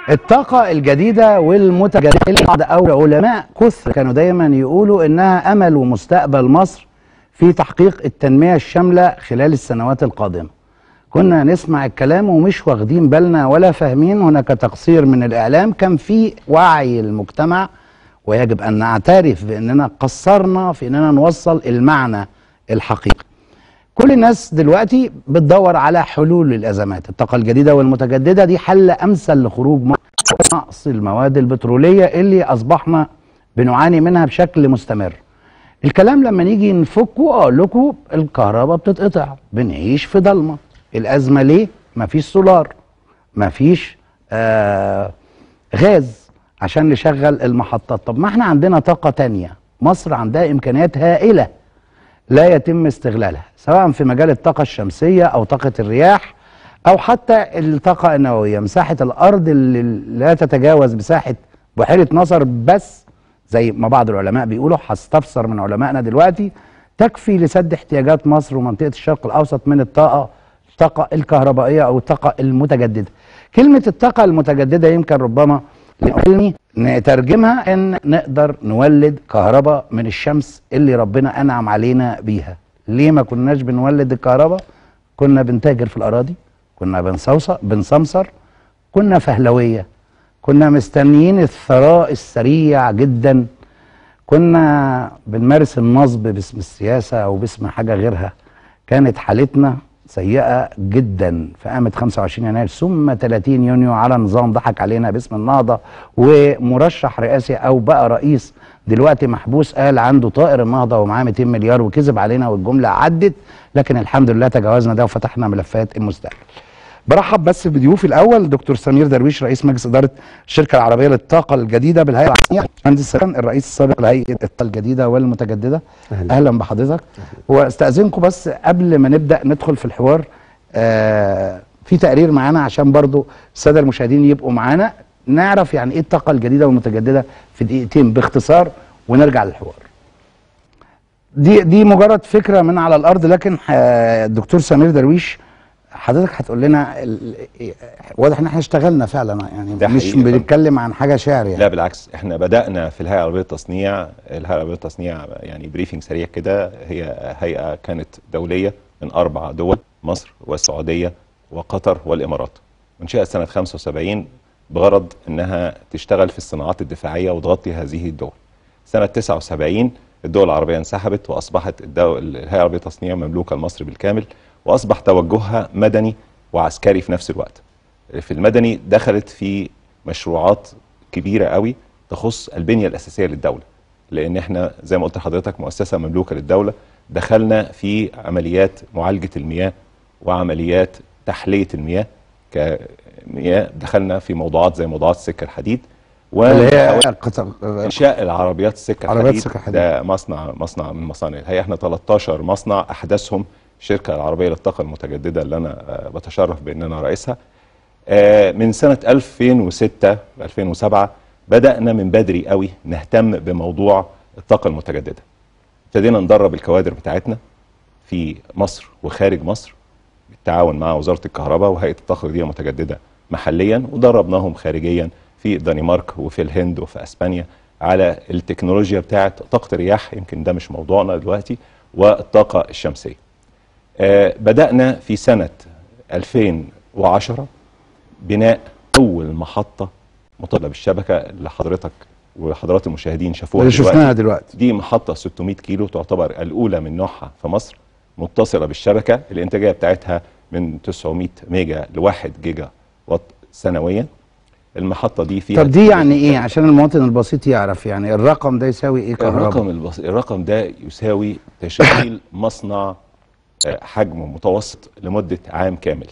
الطاقة الجديدة والمتجددة أو علماء كثر كانوا دايما يقولوا إنها أمل ومستقبل مصر في تحقيق التنمية الشاملة خلال السنوات القادمة كنا نسمع الكلام ومش واخدين بالنا ولا فاهمين هناك تقصير من الإعلام كان في وعي المجتمع ويجب أن نعترف بأننا قصرنا في أننا نوصل المعنى الحقيقي كل الناس دلوقتي بتدور على حلول للازمات الطاقه الجديده والمتجدده دي حل امثل لخروج مصر من نقص المواد البتروليه اللي اصبحنا بنعاني منها بشكل مستمر الكلام لما نيجي نفكه اقول لكم الكهرباء بتتقطع بنعيش في ضلمه الازمه ليه مفيش سولار مفيش آه غاز عشان نشغل المحطات طب ما احنا عندنا طاقه تانية مصر عندها امكانيات هائله لا يتم استغلالها سواء في مجال الطاقة الشمسية أو طاقة الرياح أو حتى الطاقة النووية مساحة الأرض اللي لا تتجاوز مساحة بحيرة نصر بس زي ما بعض العلماء بيقولوا هستفسر من علمائنا دلوقتي تكفي لسد احتياجات مصر ومنطقة الشرق الأوسط من الطاقة الطاقة الكهربائية أو الطاقة المتجددة كلمة الطاقة المتجددة يمكن ربما علمي نترجمها ان نقدر نولد كهرباء من الشمس اللي ربنا انعم علينا بيها ليه ما كناش بنولد الكهرباء كنا بنتاجر في الاراضي كنا بنصوصر بنسمسر كنا فهلويه كنا مستنيين الثراء السريع جدا كنا بنمارس النصب باسم السياسه او باسم حاجه غيرها كانت حالتنا سيئة جدا في قامة 25 يناير ثم 30 يونيو على نظام ضحك علينا باسم النهضة ومرشح رئاسي أو بقى رئيس دلوقتي محبوس قال عنده طائر النهضة ومعاه 200 مليار وكذب علينا والجملة عدت لكن الحمد لله تجاوزنا ده وفتحنا ملفات المستقبل برحب بس بضيوفي الاول دكتور سمير درويش رئيس مجلس اداره الشركه العربيه للطاقه الجديده بالهيئه العالميه مهندس سلام الرئيس السابق لهيئه الطاقه الجديده والمتجدده اهلا, أهلا بحضرتك واستاذنكم بس قبل ما نبدا ندخل في الحوار آه في تقرير معانا عشان برضو الساده المشاهدين يبقوا معانا نعرف يعني ايه الطاقه الجديده والمتجدده في دقيقتين باختصار ونرجع للحوار دي دي مجرد فكره من على الارض لكن الدكتور سمير درويش حضرتك هتقول لنا واضح ان احنا اشتغلنا فعلا يعني مش بنتكلم عن حاجه شعر يعني لا بالعكس احنا بدانا في الهيئه العربيه للتصنيع الهيئه العربيه للتصنيع يعني بريفنج سريع كده هي هيئه كانت دوليه من اربع دول مصر والسعوديه وقطر والامارات انشئت سنه 75 بغرض انها تشتغل في الصناعات الدفاعيه وتغطي هذه الدول سنه 79 الدول العربيه انسحبت واصبحت الهيئه العربيه للتصنيع مملوكه لمصر بالكامل واصبح توجهها مدني وعسكري في نفس الوقت في المدني دخلت في مشروعات كبيره قوي تخص البنيه الاساسيه للدوله لان احنا زي ما قلت لحضرتك مؤسسه مملوكه للدوله دخلنا في عمليات معالجه المياه وعمليات تحليه المياه كمياه دخلنا في موضوعات زي موضوعات السكه الحديد هي انشاء العربيات السكه عربيات الحديد السكة الحديد. ده مصنع مصنع من مصانع الهيئه احنا 13 مصنع احدثهم الشركه العربيه للطاقه المتجدده اللي انا بتشرف بان انا رئيسها من سنه 2006 2007 بدانا من بدري قوي نهتم بموضوع الطاقه المتجدده ابتدينا ندرب الكوادر بتاعتنا في مصر وخارج مصر بالتعاون مع وزاره الكهرباء وهيئه الطاقه الجديده المتجدده محليا ودربناهم خارجيا في الدنمارك وفي الهند وفي اسبانيا على التكنولوجيا بتاعه طاقه الرياح يمكن ده مش موضوعنا دلوقتي والطاقه الشمسيه آه بدأنا في سنة 2010 بناء أول محطة مطلة بالشبكة اللي حضرتك وحضرات المشاهدين شافوها اللي شفناها دلوقتي دي محطة 600 كيلو تعتبر الأولى من نوعها في مصر متصلة بالشبكة الإنتاجية بتاعتها من 900 ميجا ل 1 جيجا وات سنويا المحطة دي فيها طب دي يعني ايه عشان المواطن البسيط يعرف يعني الرقم ده يساوي ايه كهرباء الرقم البص... الرقم ده يساوي تشغيل مصنع حجمه متوسط لمدة عام كامل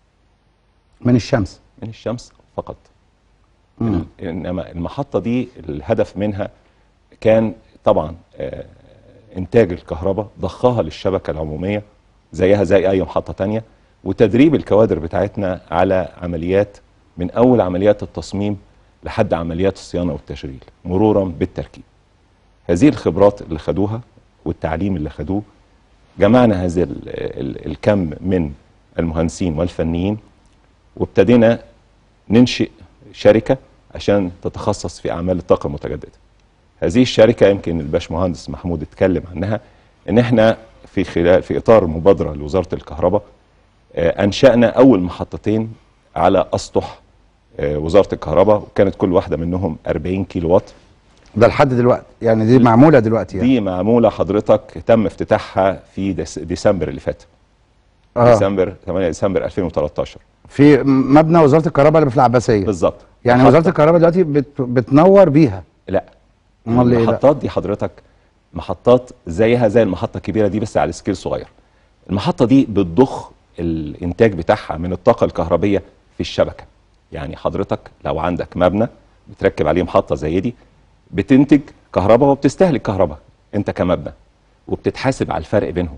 من الشمس من الشمس فقط مم. انما المحطة دي الهدف منها كان طبعا آه، انتاج الكهرباء ضخها للشبكة العمومية زيها زي اي محطة تانية وتدريب الكوادر بتاعتنا على عمليات من اول عمليات التصميم لحد عمليات الصيانة والتشغيل مرورا بالتركيب هذه الخبرات اللي خدوها والتعليم اللي خدوه جمعنا هذا ال- ال- الكم من المهندسين والفنيين وابتدينا ننشئ شركه عشان تتخصص في اعمال الطاقه المتجدده. هذه الشركه يمكن الباشمهندس محمود اتكلم عنها ان احنا في خلال في اطار مبادره لوزاره الكهرباء آه، انشانا اول محطتين على اسطح آه، وزاره الكهرباء وكانت كل واحده منهم 40 كيلو وات ده لحد دلوقتي يعني دي معموله دلوقتي يعني دي معموله حضرتك تم افتتاحها في ديس- ديسمبر اللي فات آه. ديسمبر 8 ديسمبر 2013 في مبنى وزاره الكهرباء اللي في العباسيه بالظبط يعني محطة- وزاره الكهرباء دلوقتي بت... بتنور بيها لا امال ايه لا؟ المحطات دي حضرتك محطات زيها زي المحطه الكبيره دي بس على سكيل صغير المحطه دي بتضخ الانتاج بتاعها من الطاقه الكهربيه في الشبكه يعني حضرتك لو عندك مبنى بتركب عليه محطه زي دي بتنتج كهرباء وبتستهلك كهرباء انت كمبنى وبتتحاسب على الفرق بينهم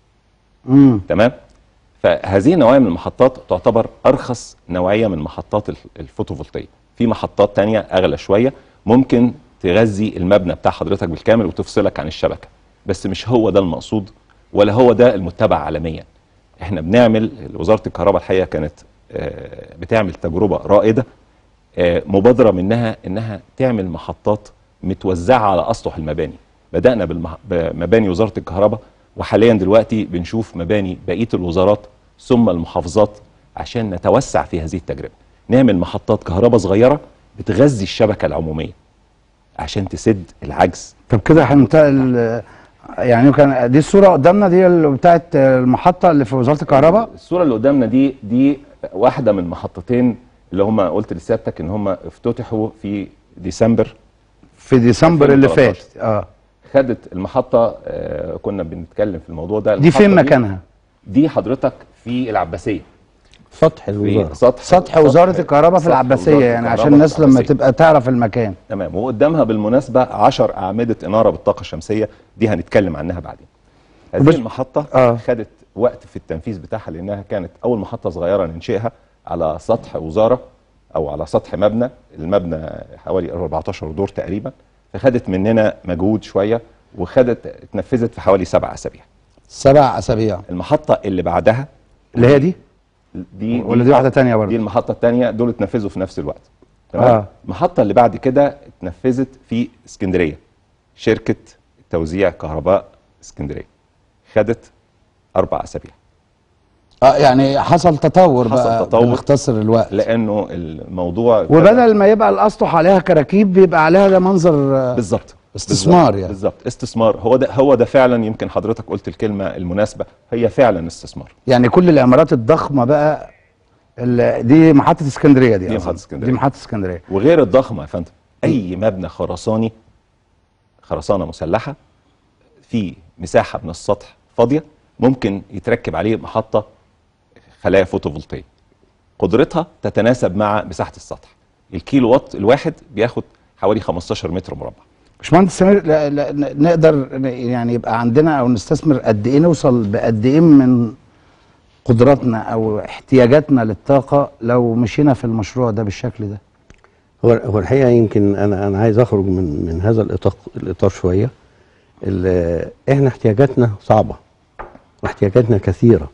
امم تمام فهذه النوعيه من المحطات تعتبر ارخص نوعيه من محطات الف- الفوتوفولتيه في محطات تانية اغلى شويه ممكن تغذي المبنى بتاع حضرتك بالكامل وتفصلك عن الشبكه بس مش هو ده المقصود ولا هو ده المتبع عالميا احنا بنعمل وزاره الكهرباء الحقيقه كانت آه، بتعمل تجربه رائده آه، مبادره منها انها تعمل محطات متوزعه على اسطح المباني بدانا بالمح- بمباني وزاره الكهرباء وحاليا دلوقتي بنشوف مباني بقيه الوزارات ثم المحافظات عشان نتوسع في هذه التجربه نعمل محطات كهرباء صغيره بتغذي الشبكه العموميه عشان تسد العجز طب كده هننتقل يعني كان دي الصوره قدامنا دي اللي بتاعت المحطه اللي في وزاره الكهرباء الصوره اللي قدامنا دي دي واحده من محطتين اللي هم قلت لسيادتك ان هم افتتحوا في ديسمبر في ديسمبر اللي 2013. فات اه خدت المحطه آه، كنا بنتكلم في الموضوع ده دي فين المحطة مكانها دي حضرتك في العباسيه سطح في الوزاره سطح سطح وزاره الكهرباء في سطح العباسيه وزارة يعني الكهرباء عشان الناس في لما العباسية. تبقى تعرف المكان تمام وقدامها بالمناسبه 10 اعمده اناره بالطاقه الشمسيه دي هنتكلم عنها بعدين هذه وبس- المحطه آه. خدت وقت في التنفيذ بتاعها لانها كانت اول محطه صغيره ننشئها على سطح وزاره او على سطح مبنى المبنى حوالي 14 دور تقريبا فخدت مننا مجهود شويه وخدت اتنفذت في حوالي سبع اسابيع سبع اسابيع المحطه اللي بعدها اللي هي دي دي ولا دي واحده تانية دي برضه المحطه الثانيه دول اتنفذوا في نفس الوقت تمام آه. المحطه اللي بعد كده اتنفذت في اسكندريه شركه توزيع كهرباء اسكندريه خدت اربع اسابيع اه يعني حصل تطور حصل بقى تطور. بنختصر الوقت لانه الموضوع وبدل ما يبقى الاسطح عليها كراكيب بيبقى عليها ده منظر آه، بالظبط استثمار بالظبط. يعني. بالظبط استثمار هو ده هو ده فعلا يمكن حضرتك قلت الكلمه المناسبه هي فعلا استثمار يعني كل العمارات الضخمه بقى ال- دي محطه اسكندريه دي دي أظن. محطة اسكندرية. دي محطه اسكندريه وغير الضخمه يا فندم اي مبنى خرساني خرسانه مسلحه في مساحه من السطح فاضيه ممكن يتركب عليه محطه خلايا فوتوفولتيه قدرتها تتناسب مع مساحه السطح الكيلو وات الواحد بياخد حوالي 15 متر مربع باشمهندس سمير لا لا ن- نقدر ن- يعني يبقى عندنا او نستثمر قد ايه نوصل بقد ايه من قدراتنا او احتياجاتنا للطاقه لو مشينا في المشروع ده بالشكل ده هو هو الحقيقه يمكن انا انا عايز اخرج من من هذا الاطار الاطار شويه ال- احنا احتياجاتنا صعبه واحتياجاتنا كثيره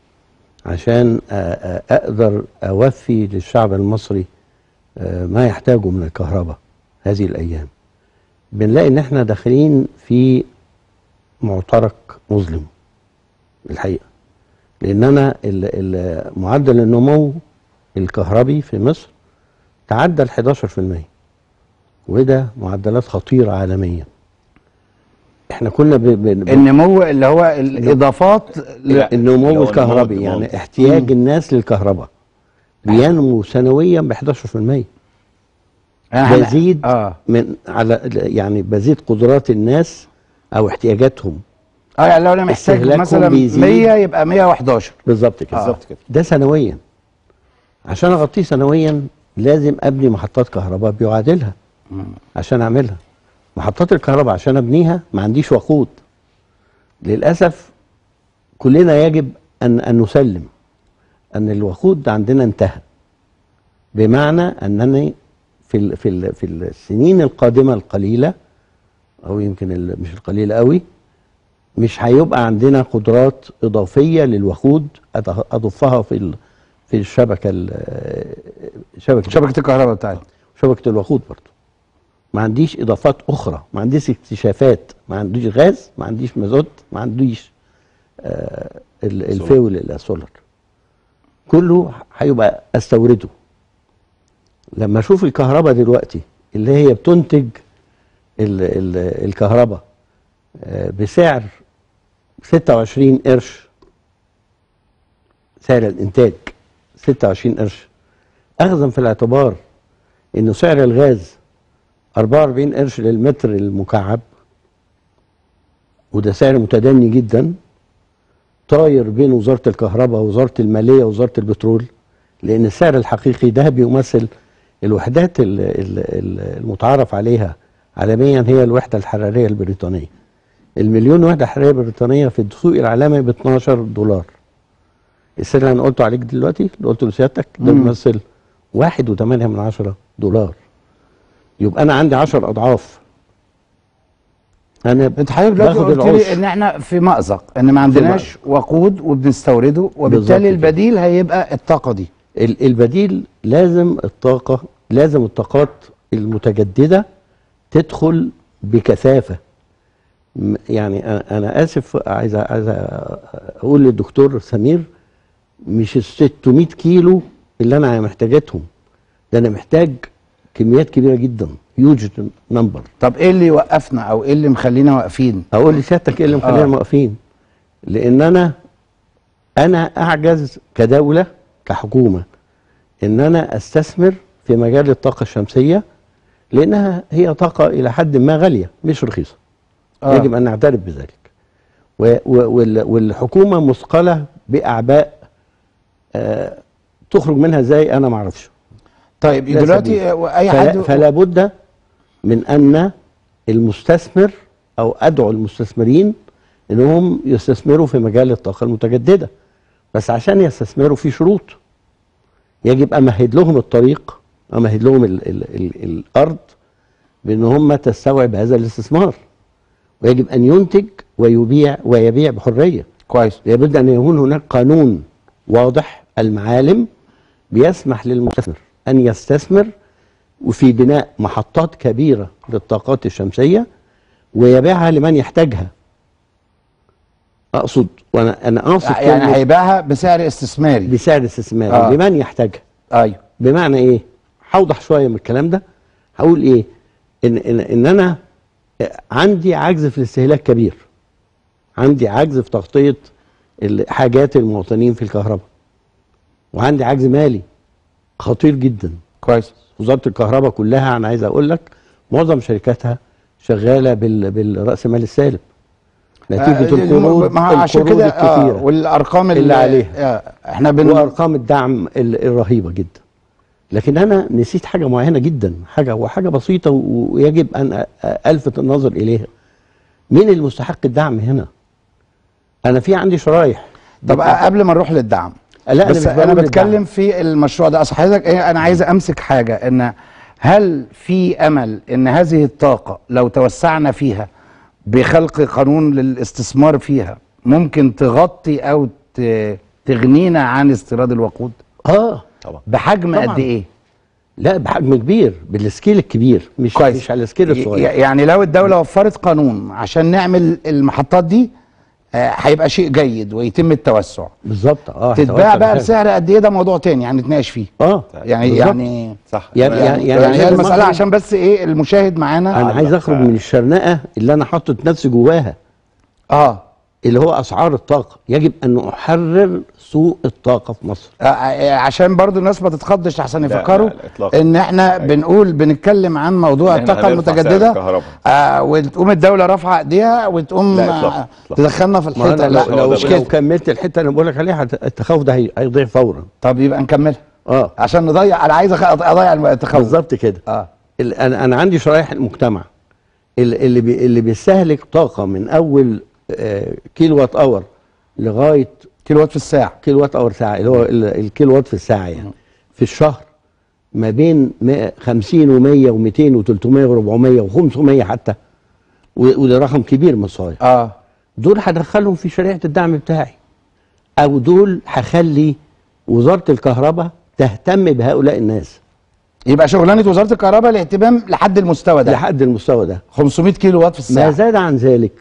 عشان أ- أ- اقدر اوفي للشعب المصري آه، ما يحتاجه من الكهرباء هذه الايام بنلاقي ان احنا داخلين في معترك مظلم الحقيقه لاننا ال- ال- معدل النمو الكهربي في مصر تعدى ال 11% وده معدلات خطيره عالميا احنا كنا ب... ب... ب... النمو اللي هو الاضافات ل- لا. اللي النمو هو الكهربي النمو- يعني احتياج الناس للكهرباء بينمو سنويا ب 11% يعني بزيد اه من على يعني بزيد قدرات الناس او احتياجاتهم اه يعني لو انا محتاج استهلاكهم مثلا بيزيد. 100 يبقى 111 بالظبط كده بالظبط كده ده سنويا عشان اغطيه سنويا لازم ابني محطات كهرباء بيعادلها عشان اعملها محطات الكهرباء عشان ابنيها ما عنديش وقود للاسف كلنا يجب ان ان نسلم ان الوقود عندنا انتهى بمعنى انني في ال في ال في السنين القادمه القليله او يمكن ال- مش القليله قوي مش هيبقى عندنا قدرات اضافيه للوقود أض- اضفها في ال في الشبكه ال- شبكه شبكه الكهرباء بتاعتنا شبكه الوقود برضو ما عنديش اضافات اخرى ما عنديش اكتشافات ما عنديش غاز ما عنديش مازوت ما عنديش آه ال- الفيول السولار كله هيبقى استورده لما اشوف الكهرباء دلوقتي اللي هي بتنتج ال ال الكهرباء آه بسعر 26 قرش سعر الانتاج 26 قرش اخذا في الاعتبار انه سعر الغاز 44 قرش للمتر المكعب وده سعر متدني جدا طاير بين وزاره الكهرباء ووزاره الماليه ووزاره البترول لان السعر الحقيقي ده بيمثل الوحدات ال- ال- ال- المتعارف عليها عالميا هي الوحده الحراريه البريطانيه المليون وحده حراريه بريطانيه في السوق العالمي ب 12 دولار السعر اللي انا قلته عليك دلوقتي اللي قلته لسيادتك ده مم. بيمثل واحد وثمانية من عشرة دولار يبقى انا عندي عشر اضعاف انا انت حضرتك دلوقتي باخد قلت لي العشر. ان احنا في مأزق ان ما عندناش وقود وبنستورده بالظبط وبالتالي كده. البديل هيبقى الطاقه دي ال- البديل لازم الطاقة لازم الطاقات المتجددة تدخل بكثافة م- يعني أنا- أنا آسف عايز عايز أقول للدكتور سمير مش ال 600 كيلو اللي أنا محتاجتهم ده أنا محتاج كميات كبيرة جدا هيوج نمبر طب ايه اللي يوقفنا او ايه اللي مخلينا واقفين اقول لسيادتك ايه اللي مخلينا آه. موقفين لان انا انا اعجز كدوله كحكومه ان انا استثمر في مجال الطاقه الشمسيه لانها هي طاقه الى حد ما غاليه مش رخيصه آه. يجب ان نعترف بذلك و و وال والحكومه مثقله باعباء آه تخرج منها ازاي انا ما اعرفش طيب لا دلوقتي سبيل. آه، اي فلا, حد فلا بد من ان المستثمر او ادعو المستثمرين انهم يستثمروا في مجال الطاقه المتجدده بس عشان يستثمروا في شروط يجب امهد لهم الطريق امهد لهم ال ال ال الارض بان هم تستوعب هذا الاستثمار ويجب ان ينتج ويبيع ويبيع بحريه كويس لابد ان يكون هناك قانون واضح المعالم بيسمح للمستثمر ان يستثمر وفي بناء محطات كبيره للطاقات الشمسيه ويبيعها لمن يحتاجها اقصد وانا انا اقصد يعني كلمة هيبيعها بسعر استثماري بسعر استثماري آه. آه. لمن يحتاجها ايوه بمعنى ايه هوضح شويه من الكلام ده هقول ايه ان ان, إن انا عندي عجز في الاستهلاك كبير عندي عجز في تغطيه ال- حاجات المواطنين في الكهرباء وعندي عجز مالي خطير جدا كويس وزاره الكهرباء كلها انا عايز اقول لك معظم شركاتها شغاله بال بالراس مال السالب نتيجه آه، القروض ما هو عشان القروض كده آه الكثيره والارقام اللي عليها. آه احنا بن وارقام الدعم ال- الرهيبه جدا لكن انا نسيت حاجه معينه جدا حاجه وحاجه بسيطه و- ويجب ان أ- الفت النظر اليها مين المستحق الدعم هنا انا في عندي شرايح طب قبل ما نروح للدعم لا، أنا بس مش انا بقول بتكلم الدعم. في المشروع ده اصل حضرتك إيه، انا عايز امسك حاجه ان هل في امل ان هذه الطاقه لو توسعنا فيها بخلق قانون للاستثمار فيها ممكن تغطي او ت- تغنينا عن استيراد الوقود اه طبعا بحجم طبعاً. قد ايه لا بحجم كبير بالسكيل الكبير مش كويس مش على السكيل ي- الصغير يعني لو الدوله وفرت قانون عشان نعمل المحطات دي آه، هيبقى شيء جيد ويتم التوسع بالظبط اه تتباع هتوسع بقى بحاجة. بسعر قد ايه ده موضوع تاني يعني نتناقش فيه اه يعني بالظبط. يعني صح يعني- يعني يعني- يعني, عشان هي المسألة المخرج- عشان بس ايه المشاهد معانا انا آه، عايز لا، اخرج ف- من الشرنقه اللي انا حاطط نفسي جواها اه اللي هو اسعار الطاقه يجب ان احرر سوق الطاقه في مصر آه، آه، عشان برضو الناس ما تتخضش عشان لا، يفكروا لا، إطلاقاً. ان احنا أيوة. بنقول بنتكلم عن موضوع إن إحنا الطاقه هنرفع سعر المتجدده الكهرباء. آه وتقوم الدوله رافعه ايديها وتقوم لا، آه، إطلاقاً، إطلاقاً. تدخلنا في ما الحيطه انا لا لو, لو, مش لو كده كملت الحته اللي بقول لك عليها هت- التخوف ده هي- هيضيع فورا طب يبقى نكملها اه عشان نضيع انا عايز أخ- اضيع التخوف بالظبط كده اه ال- انا انا عندي شرايح المجتمع ال- اللي بي اللي بيستهلك طاقه من اول آه، كيلو وات اور لغايه كيلو وات في الساعه كيلو وات اور ساعه اللي هو ال- الكيلو وات في الساعه يعني في الشهر ما بين 100 50 و100 و200 و300 و400 و500 حتى و- وده رقم كبير من الصغير اه دول هدخلهم في شريعه الدعم بتاعي او دول هخلي وزاره الكهرباء تهتم بهؤلاء الناس يبقى شغلانه وزاره الكهرباء الاهتمام لحد المستوى ده لحد المستوى ده 500 كيلو وات في ما الساعه زاد عن ذلك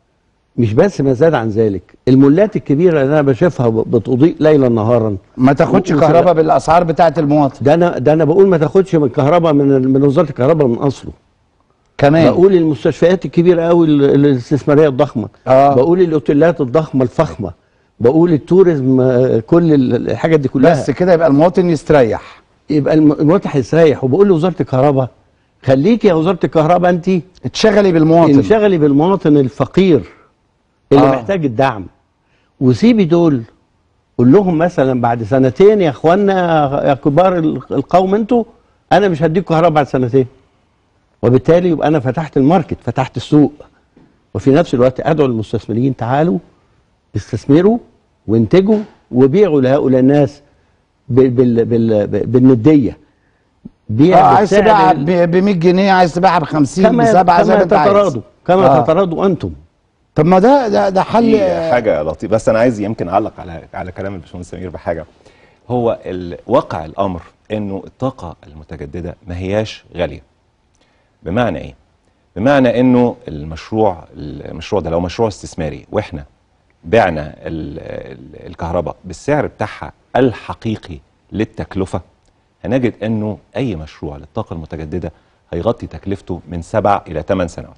مش بس ما زاد عن ذلك المولات الكبيره اللي انا بشوفها ب- بتضيء ليلا نهارا ما تاخدش و- كهرباء بالاسعار بتاعه المواطن ده انا ده انا بقول ما تاخدش من كهرباء من ال- من وزاره الكهرباء من اصله كمان بقول المستشفيات الكبيره قوي ال- الاستثماريه الضخمه آه. بقول الاوتيلات الضخمه الفخمه بقول التوريزم آه، كل ال- الحاجات دي كلها بس كده يبقى المواطن يستريح يبقى الم- المواطن هيستريح وبقول لوزاره الكهرباء خليكي يا وزاره الكهرباء انت اتشغلي بالمواطن انشغلي بالمواطن الفقير اللي آه. آه. محتاج الدعم وسيبي دول قول لهم مثلا بعد سنتين يا اخوانا يا كبار ال- القوم انتوا انا مش هديكم كهرباء بعد سنتين وبالتالي يبقى انا فتحت الماركت فتحت السوق وفي نفس الوقت ادعو المستثمرين تعالوا استثمروا وانتجوا وبيعوا لهؤلاء الناس بال بال بال بالنديه اه بيع عايز بالسعر تبيعها ال- ب 100 جنيه عايز تبيعها ب 50 ب كما 7 زي كما ما انت عايز تتراضوا كما آه. تتراضوا انتم طب ما ده ده ده حل دي حاجه لطيفه بس انا عايز يمكن اعلق على على كلام الباشمهندس سمير بحاجه هو ال- واقع الامر انه الطاقه المتجدده ما هياش غاليه بمعنى ايه بمعنى انه المشروع المشروع ده لو مشروع استثماري واحنا بعنا ال- ال- الكهرباء بالسعر بتاعها الحقيقي للتكلفه هنجد انه اي مشروع للطاقه المتجدده هيغطي تكلفته من سبع الى ثمان سنوات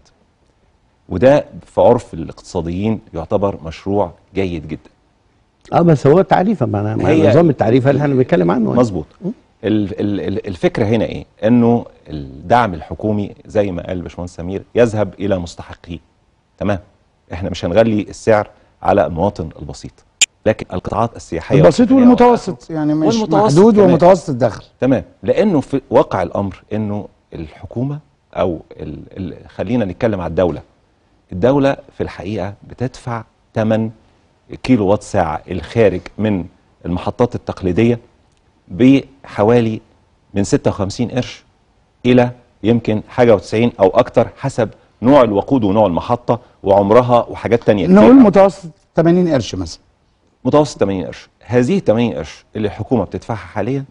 وده في عرف الاقتصاديين يعتبر مشروع جيد جدا اه بس هو التعريفه ما أنا- ما هي- نظام التعريفه اللي احنا بنتكلم عنه يعني. مظبوط ال- ال- ال- الفكره هنا ايه انه الدعم الحكومي زي ما قال الباشمهندس سمير يذهب الى مستحقيه تمام احنا مش هنغلي السعر على المواطن البسيط لكن القطاعات السياحيه البسيط والسكنية والمتوسط يعني مش والمتوسط محدود كمان. ومتوسط الدخل تمام لانه في واقع الامر انه الحكومه او ال ال خلينا نتكلم على الدوله الدوله في الحقيقه بتدفع ثمن كيلو وات ساعه الخارج من المحطات التقليديه بحوالي من 56 قرش الى يمكن حاجه و90 او اكتر حسب نوع الوقود ونوع المحطه وعمرها وحاجات تانية كتير. نقول متوسط 80 قرش مثلا متوسط 80 قرش هذه 80 قرش اللي الحكومه بتدفعها حاليا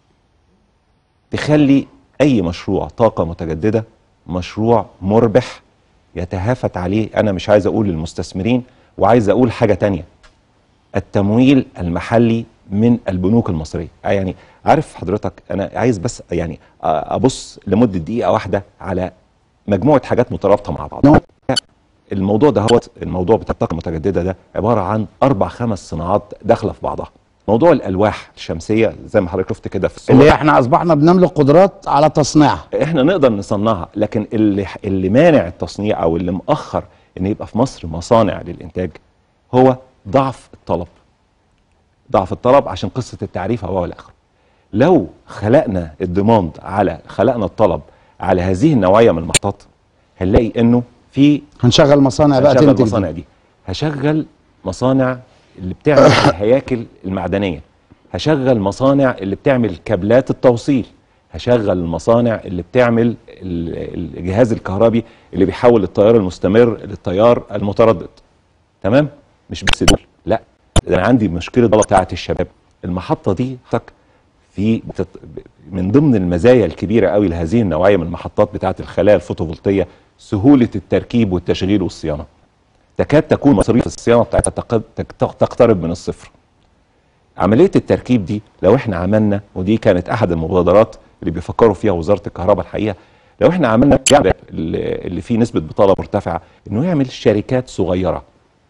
تخلي اي مشروع طاقه متجدده مشروع مربح يتهافت عليه انا مش عايز اقول للمستثمرين وعايز اقول حاجه تانية التمويل المحلي من البنوك المصريه آه يعني عارف حضرتك انا عايز بس يعني آه ابص لمده دقيقه واحده على مجموعه حاجات مترابطه مع بعض نعم. الموضوع ده هو الموضوع بتاع الطاقه المتجدده ده عباره عن اربع خمس صناعات داخله في بعضها موضوع الالواح الشمسيه زي ما حضرتك شفت كده في الصور اللي احنا اصبحنا بنملك قدرات على تصنيعها احنا نقدر نصنعها لكن اللي اللي مانع التصنيع او اللي مؤخر ان يبقى في مصر مصانع للانتاج هو ضعف الطلب ضعف الطلب عشان قصه التعريف هو الاخر لو خلقنا الديماند على خلقنا الطلب على هذه النوعيه من المحطات هنلاقي انه في هنشغل مصانع بقى هشغل تنتج المصانع دي. دي هشغل مصانع اللي بتعمل الهياكل المعدنيه هشغل مصانع اللي بتعمل كابلات التوصيل هشغل المصانع اللي بتعمل ال- الجهاز الكهربي اللي بيحول التيار المستمر للتيار المتردد تمام مش بس دول لا ده انا عندي مشكله ضلع بتاعت الشباب المحطه دي حضرتك في بتت... من ضمن المزايا الكبيره قوي لهذه النوعيه من المحطات بتاعت الخلايا الفوتوفولتيه سهوله التركيب والتشغيل والصيانه تكاد تكون مصاريف الصيانه بتاعتها تق- تق- تقترب من الصفر عمليه التركيب دي لو احنا عملنا ودي كانت احد المبادرات اللي بيفكروا فيها وزاره الكهرباء الحقيقه لو احنا عملنا الشعب اللي اللي فيه نسبه بطاله مرتفعه انه يعمل شركات صغيره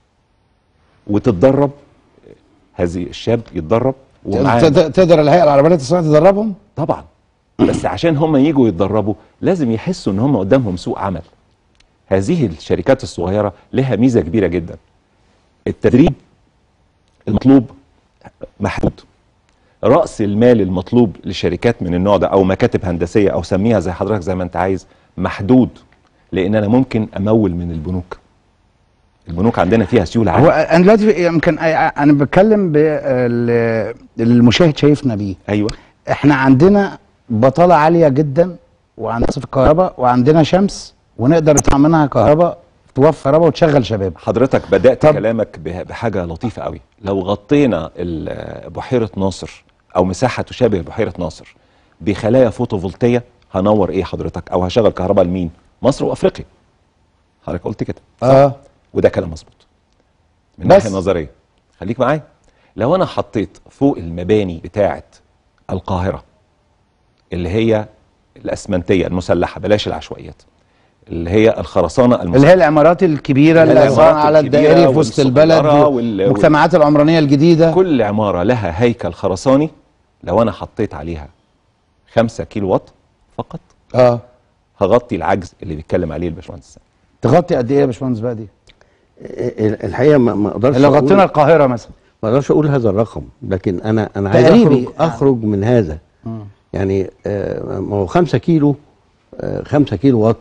وتتدرب هذه الشاب يتدرب ومعاه ت- ت- تقدر الهيئه العربيه للتصنيع تدربهم طبعا بس عشان هم يجوا يتدربوا لازم يحسوا ان هم قدامهم سوق عمل هذه الشركات الصغيره لها ميزه كبيره جدا التدريب المطلوب محدود راس المال المطلوب لشركات من النوع ده او مكاتب هندسيه او سميها زي حضرتك زي ما انت عايز محدود لان انا ممكن امول من البنوك البنوك عندنا فيها سيوله هو عاليه انا دلوقتي يمكن انا بتكلم بال- المشاهد شايفنا بيه ايوه احنا عندنا بطاله عاليه جدا وعندنا في الكهرباء وعندنا شمس ونقدر نطلع منها كهرباء توفر كهرباء وتشغل شباب حضرتك بدات طب- كلامك به- بحاجه لطيفه قوي لو غطينا ال- بحيره ناصر او مساحه تشابه بحيره ناصر بخلايا فوتوفولتيه هنور ايه حضرتك او هشغل كهرباء لمين مصر وافريقيا حضرتك قلت كده اه وده كلام مظبوط من بس. ناحيه نظريه خليك معايا لو انا حطيت فوق المباني بتاعه القاهره اللي هي الاسمنتيه المسلحه بلاش العشوائيات اللي هي الخرسانه اللي المسلحه هي العمارات الكبيره اللي العمارات عباره على الكبيرة الدائري في وسط البلد والصغيرة وال- والمجتمعات العمرانيه الجديده كل عماره لها هيكل خرساني لو انا حطيت عليها 5 كيلو وات فقط اه هغطي العجز اللي بيتكلم عليه الباشمهندس سامي. تغطي قد ايه يا باشمهندس بقى دي؟ ال- الحقيقه ما ما اقدرش لو أقول- غطينا القاهره مثلا ما اقدرش اقول هذا الرقم لكن انا انا عايز تقريبي اخرج اخرج من هذا يعني آه، ما هو 5 كيلو 5 كيلو وات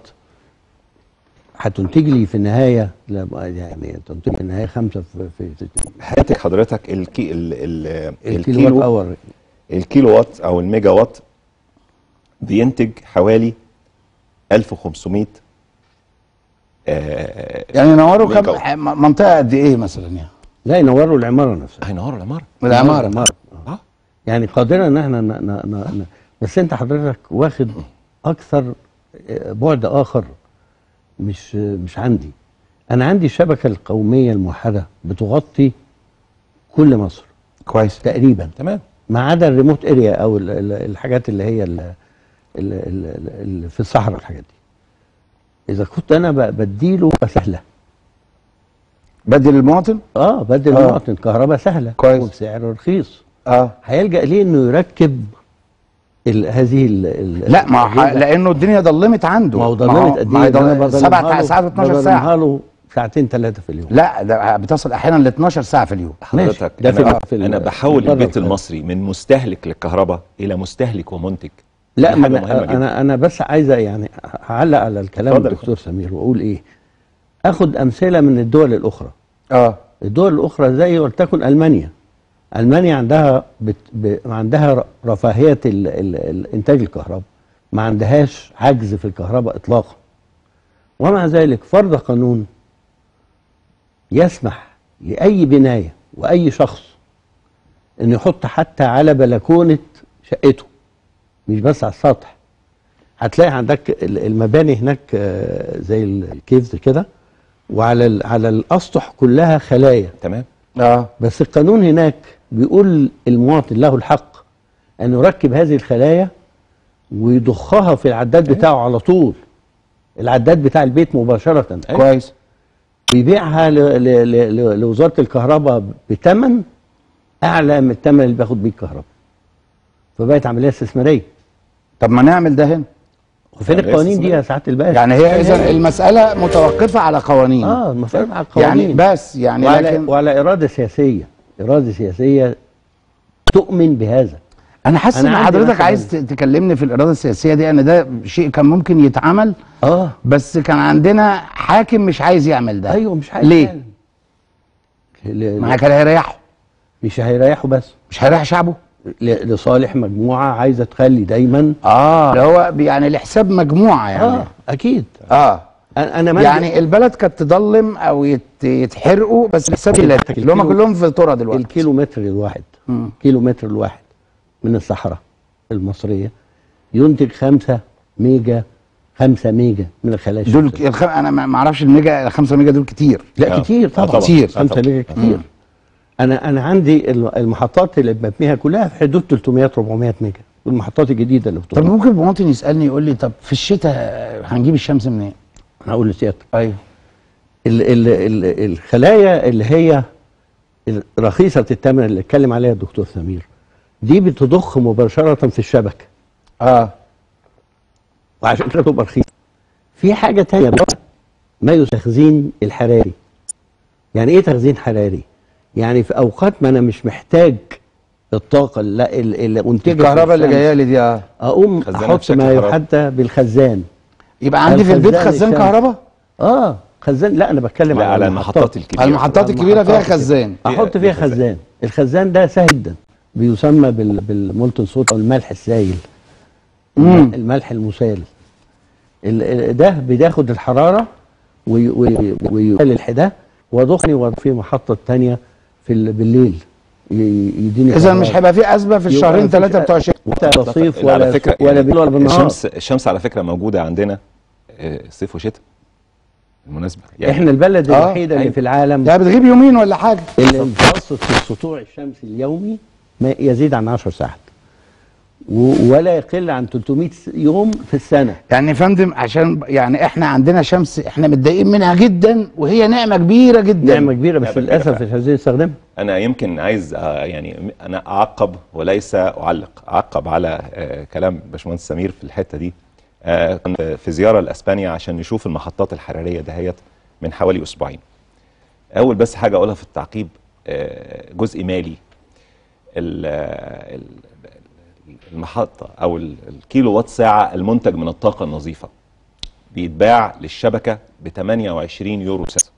هتنتج لي في النهايه لا يعني تنتج في النهايه 5 في, في, في هاتك حضرتك الكي ال ال الكيلو وات اور الكيلو وات او الميجا وات بينتج حوالي 1500 آه يعني ينوروا ميجا كم وات. ح- م- منطقه قد ايه مثلا يعني؟ لا ينوروا العماره نفسها هينوروا العماره العماره العماره اه يعني قادرة ان احنا ن ن ن ن بس انت حضرتك واخد اكثر آه، بعد اخر مش آه، مش عندي انا عندي الشبكة القومية الموحدة بتغطي كل مصر كويس تقريبا تمام ما عدا الريموت اريا او ال- ال- الحاجات اللي هي ال- ال- ال- اللي في الصحراء الحاجات دي اذا كنت انا ب- بديله سهله بدل المواطن اه بدل آه. المواطن كهرباء سهله كويس. وبسعر رخيص اه هيلجا ليه انه يركب ال هذه ال ال لا ما ح- الأجهزة. لانه الدنيا ضلمت عنده ما هو ضلمت قد ما هي ايه؟ ده أنا ضل- بضلمها سبع له- ساعات 12 بضلمها ساعه له ساعتين ثلاثه في اليوم لا ده بتصل احيانا ل 12 ساعه في اليوم ماشي. حضرتك ده في انا, ال- في ال- أنا بحول بره البيت الفرق. المصري من مستهلك للكهرباء الى مستهلك ومنتج لا دي ما حاجة انا مهمة جدا. انا انا بس عايزه يعني هعلق على الكلام اتفضل يا الدكتور سمير واقول ايه اخد امثله من الدول الاخرى اه الدول الاخرى زي ولتكن المانيا المانيا عندها بت... ب... عندها ر- رفاهيه ال... ال... الانتاج الكهرباء ما عندهاش عجز في الكهرباء اطلاقا ومع ذلك فرض قانون يسمح لاي بنايه واي شخص انه يحط حتى على بلكونه شقته مش بس على السطح هتلاقي عندك ال- المباني هناك آه، زي الكيفز كده وعلى ال- على الاسطح كلها خلايا تمام اه بس القانون هناك بيقول المواطن له الحق ان يركب هذه الخلايا ويضخها في العداد بتاعه على طول العداد بتاع البيت مباشرة كويس ويبيعها ل- ل- ل- لوزارة الكهرباء بثمن اعلى من الثمن اللي بياخد بيه الكهرباء فبقت عملية استثمارية طب ما نعمل ده هنا وفين عملية القوانين دي يا استثمارية. سعادة الباشا يعني هي اذا المساله متوقفه على قوانين اه المسألة على يعني القوانين بس يعني وعلى, لكن وعلى إرادة سياسية إرادة سياسية تؤمن بهذا انا حاسس أنا ان عندي حضرتك مثلاً- عايز ت- تكلمني في الاراده السياسيه دي ان ده شيء كان ممكن يتعمل اه بس كان عندنا حاكم مش عايز يعمل ده ايوه مش عايز ليه؟ فعلا. ل- ما ل- كان هيريحه مش هيريحوا بس مش هيريح شعبه ل- لصالح مجموعه عايزه تخلي دايما اه اللي هو بي- يعني لحساب مجموعه يعني اه اكيد اه انا أنا مندي- يعني البلد كانت تضلم او يت- يتحرقوا بس لحساب البلاد اللي هم الكيلو- كلهم في ترى دلوقتي الكيلو متر الواحد مم. كيلو متر الواحد من الصحراء المصريه ينتج خمسة ميجا خمسة ميجا من الخلايا دول الشمسية. ك- الخ... انا ما ما اعرفش الميجا الخمسة ميجا دول كتير لا آه. كتير آه طبعا طبعاً. كتير. آه خمسة طبعاً. ميجا كتير انا انا عندي الم- المحطات اللي ببنيها كلها في حدود 300 400 ميجا والمحطات الجديده اللي طب بتبنى ممكن المواطن يسالني يقول لي طب في الشتاء هنجيب الشمس منين؟ هقول لسيادتك ايوه ال ال ال الخلايا اللي هي رخيصه الثمن اللي اتكلم عليها الدكتور سمير دي بتضخ مباشره في الشبكه اه وعشان كده تبقى رخيصه في حاجه تانية بقى ما التخزين الحراري يعني ايه تخزين حراري يعني في اوقات ما انا مش محتاج الطاقه لا اللي انتجت الكهرباء اللي الشمس، جايه لي دي اه اقوم خزانة احط بشكل ما حراري. يحدى بالخزان يبقى عندي في البيت الخزان خزان الشمس. كهرباء اه خزان لا انا بتكلم لا على المحطات الكبيره المحطات الكبيره فيها المحطات خزان احط فيها خزان. خزان الخزان ده سهل جدا بيسمى بال... بالمولتن صوت او الملح السائل مم. الملح المسال ال- ال- ده بياخد الحراره وي- وي- ويقال الحداه وضخني وفي محطه تانية في ال- بالليل ي- يديني اذا مش كهرباء. هيبقى في ازمه في يبقى الشهرين مفيش ثلاثه بتوع الشتاء ولا صيف لا، ولا على فكره ولا يعني بالليل ولا بالنهار الشمس الشمس على فكره موجوده عندنا آه، صيف وشتاء بالمناسبه احنا البلد آه، الوحيده اللي أيوة. في العالم يعني بتغيب يومين ولا حاجه اللي متوسط في سطوع الشمس اليومي ما يزيد عن 10 ساعات و- ولا يقل عن 300 يوم في السنه يعني يا فندم عشان يعني احنا عندنا شمس احنا متضايقين منها جدا وهي نعمه كبيره جدا نعمه كبيره بس نعمة كبيرة للاسف فعلا. مش عايزين نستخدمها انا يمكن عايز آه، يعني انا اعقب وليس اعلق اعقب على آه، كلام باشمهندس سمير في الحته دي آه، كنت في زياره لاسبانيا عشان نشوف المحطات الحراريه دهيت من حوالي اسبوعين اول بس حاجه اقولها في التعقيب آه، جزء مالي ال- ال- المحطه او ال- الكيلو وات ساعه المنتج من الطاقه النظيفه بيتباع للشبكه ب 28 يورو سنت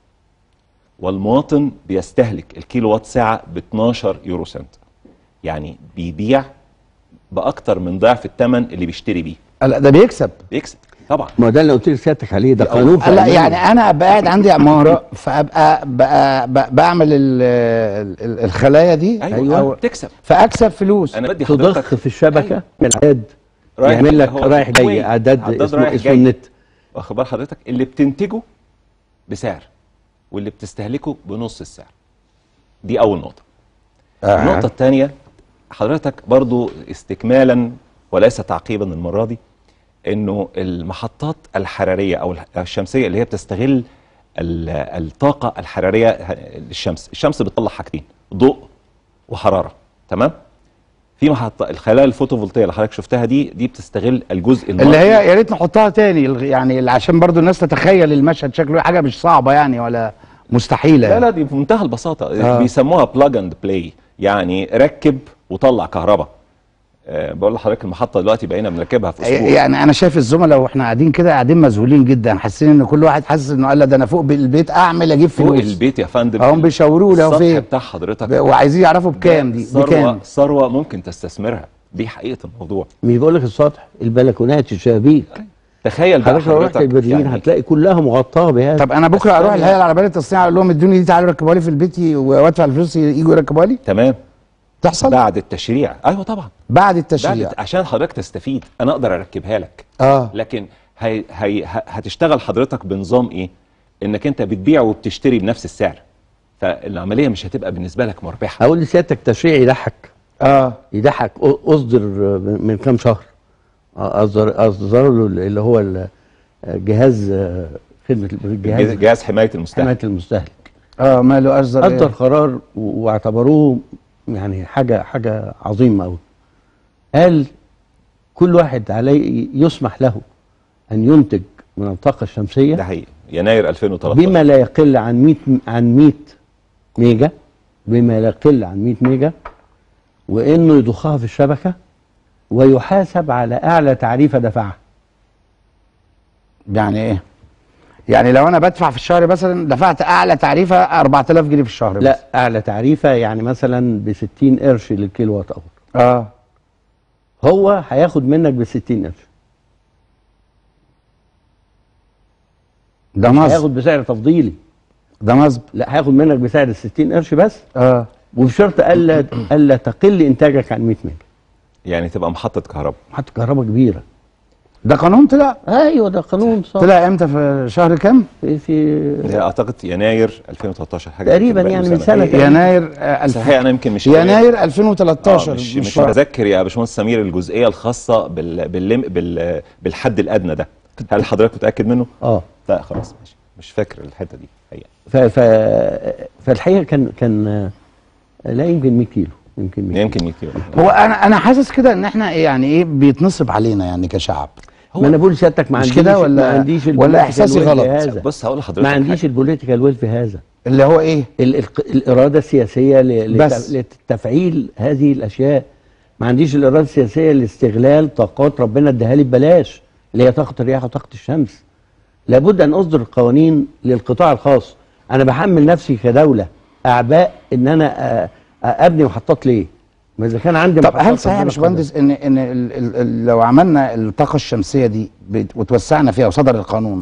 والمواطن بيستهلك الكيلو وات ساعة ب 12 يورو سنت يعني بيبيع بأكتر من ضعف الثمن اللي بيشتري بيه لا ده بيكسب بيكسب طبعا ما ده اللي قلت لك سيادتك عليه ده دي قانون أول- في لا ألمانيا. يعني انا ابقى قاعد عندي عماره فابقى بقى بقى بعمل ال ال الخلايا دي أيوة, أو بتكسب فاكسب فلوس أنا بدي تضخ حضرتك في الشبكه الاعداد رايح- يعمل لك هو رايح جاي وين؟ اعداد عداد اسمه رايح اسمه جاي. النت واخد بال حضرتك اللي بتنتجه بسعر واللي بتستهلكه بنص السعر دي أول نقطة النقطة الثانية حضرتك برضو استكمالا وليس تعقيبا المرة دي انه المحطات الحرارية او الشمسية اللي هي بتستغل ال- الطاقة الحرارية للشمس الشمس بتطلع حاجتين ضوء وحرارة تمام في محطة الخلايا الفوتوفولتية اللي حضرتك شفتها دي دي بتستغل الجزء اللي النقي هي يا ريت نحطها تاني الغ- يعني عشان برضو الناس تتخيل المشهد شكله حاجه مش صعبه يعني ولا مستحيله لا يعني. لا دي في منتهى البساطة آه. بيسموها بلاج اند بلاي يعني ركب وطلع كهرباء أه بقول لحضرتك المحطة دلوقتي بقينا بنركبها في اسبوع يعني انا شايف الزملاء واحنا قاعدين كده قاعدين مذهولين جدا حاسين ان كل واحد حاسس انه قال لا ده انا فوق البيت اعمل اجيب فوق فلوس البيت يا فندم هم بيشاوروا له السطح فين بتاع حضرتك ب- وعايزين يعرفوا بكام دي ثروة بكام ثروة ممكن تستثمرها دي حقيقة الموضوع مش بقول لك السطح البلكونات الشبابيك تخيل بقى حضرتك لو رحت حضرتك البرلين يعني هتلاقي كلها مغطاه بهذا طب انا بكره بس اروح ثانية. الهيئه العربيه للتصنيع اقول لهم ادوني دي تعالوا ركبوها لي في البيت ي- وادفع الفلوس يجوا يركبوها لي تمام تحصل بعد التشريع ايوه طبعا بعد بعد التشريع الت- عشان حضرتك تستفيد انا اقدر اركبها لك اه لكن هي هي ه- هتشتغل حضرتك بنظام ايه انك انت بتبيع وبتشتري بنفس السعر فالعمليه مش هتبقى بالنسبه لك مربحه اقول لسيادتك تشريع يضحك اه يضحك أ- اصدر من من كام شهر اصدر اصدر له اللي هو ال- جهاز آه، خدمه الجهاز جهاز حمايه المستهلك حمايه المستهلك اه ماله اصدر اصدر إيه؟ قرار و- واعتبروه يعني حاجه حاجه عظيمه قوي قال كل واحد عليه يسمح له ان ينتج من الطاقه الشمسيه ده حقيقي يناير 2013 بما لا يقل عن 100 عن 100 ميجا بما لا يقل عن 100 ميجا وانه يضخها في الشبكه ويحاسب على اعلى تعريفه دفعها يعني ايه يعني لو انا بدفع في الشهر مثلا دفعت اعلى تعريفه 4000 جنيه في الشهر لا اعلى تعريفه يعني مثلا ب 60 قرش للكيلو وات اور اه هو هياخد منك ب 60 قرش ده نصب هياخد بسعر تفضيلي ده نصب لا هياخد منك بسعر ال 60 قرش بس اه وبشرط الا الا تقل انتاجك عن 100 ميجا يعني تبقى محطه كهرباء محطه كهرباء كبيره ده قانون طلع ايوه ده قانون صح طلع امتى في شهر كام في, في هي اعتقد يناير 2013 حاجه تقريبا كده بقى يعني له من سنة كده. يناير آه الف... صحيح انا يمكن مش يناير 2013 آه مش مش متذكر يا باشمهندس سمير الجزئيه الخاصه بال... بال... بال... بالحد الادنى ده هل حضرتك متاكد منه؟ اه لا خلاص ماشي مش فاكر الحته دي حقيقه ف ف فالحقيقه كان كان لا يمكن 100 كيلو يمكن 100 يمكن 100 كيلو هو انا انا حاسس كده ان احنا يعني ايه بيتنصب علينا يعني كشعب ما انا بقول لسيادتك ما مش عنديش كده ولا- ما عنديش ولا البوليتيكال إحساسي ويل غلط؟ في هذا. بص هقول لحضرتك ما عنديش حاجة. البوليتيكال ويل في هذا اللي هو ايه ال ال الاراده السياسيه ل- بس. لت- لتفعيل هذه الاشياء ما عنديش الاراده السياسيه لاستغلال طاقات ربنا اداها لي ببلاش اللي هي طاقه الرياح وطاقه الشمس لابد ان اصدر قوانين للقطاع الخاص انا بحمل نفسي كدوله اعباء ان انا أ- أ- ابني محطات ليه ما اذا كان عندي طب محطات هل صحيح يا ربنا باشمهندس ان ان ال ال ال لو عملنا الطاقه الشمسيه دي بت- وتوسعنا فيها وصدر القانون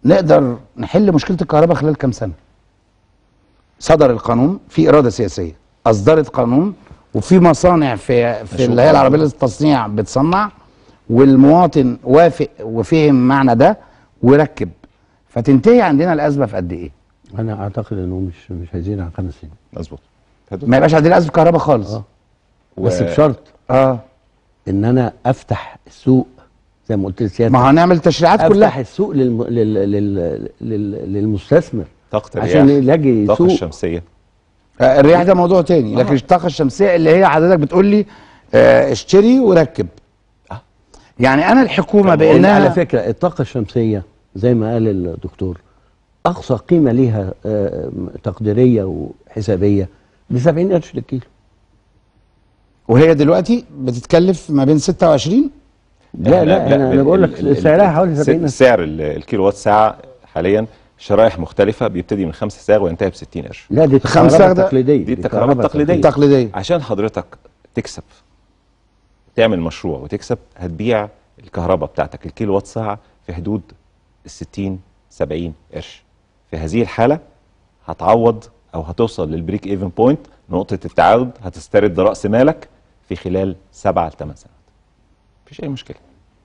نقدر نحل مشكله الكهرباء خلال كام سنه صدر القانون في اراده سياسيه اصدرت قانون وفي مصانع في في مشروع اللي هي العربيه قانون. للتصنيع بتصنع والمواطن وافق وفهم معنى ده وركب فتنتهي عندنا الازمه في قد ايه انا اعتقد انه مش مش هيزيد عن خمس سنين مظبوط ما يبقاش عندنا ازمه كهرباء خالص آه. و- بس بشرط اه ان انا افتح السوق زي ما قلت لسيادتك ما هنعمل تشريعات افتح كلها السوق للم... لل... لل... لل... للمستثمر طاقه عشان الرياح يلاقي الطاقه سوق الشمسيه آه، الرياح ده موضوع تاني لكن آه. الطاقه الشمسيه اللي هي حضرتك بتقول لي آه، اشتري وركب آه. يعني انا الحكومه طب لأن بانها على فكره الطاقه الشمسيه زي ما قال الدكتور اقصى قيمه ليها آه، تقديريه وحسابيه ب 70 قرش للكيلو وهي دلوقتي بتتكلف ما بين 26 لا لا انا انا بقول لك سعرها حوالي 70 قرش سعر ال- الكيلو وات ساعه حاليا شرايح مختلفه بيبتدي من 5 ساغ وينتهي ب 60 قرش لا دي خمسة الكهرباء ده- التقليديه دي الكهرباء التقليدية. التقليديه عشان حضرتك تكسب تعمل مشروع وتكسب هتبيع الكهرباء بتاعتك الكيلو وات ساعه في حدود ال 60 70 قرش في هذه الحاله هتعوض او هتوصل للبريك ايفن بوينت نقطه التعاود هتسترد راس مالك في خلال سبعة لثمان سنوات مفيش اي مشكله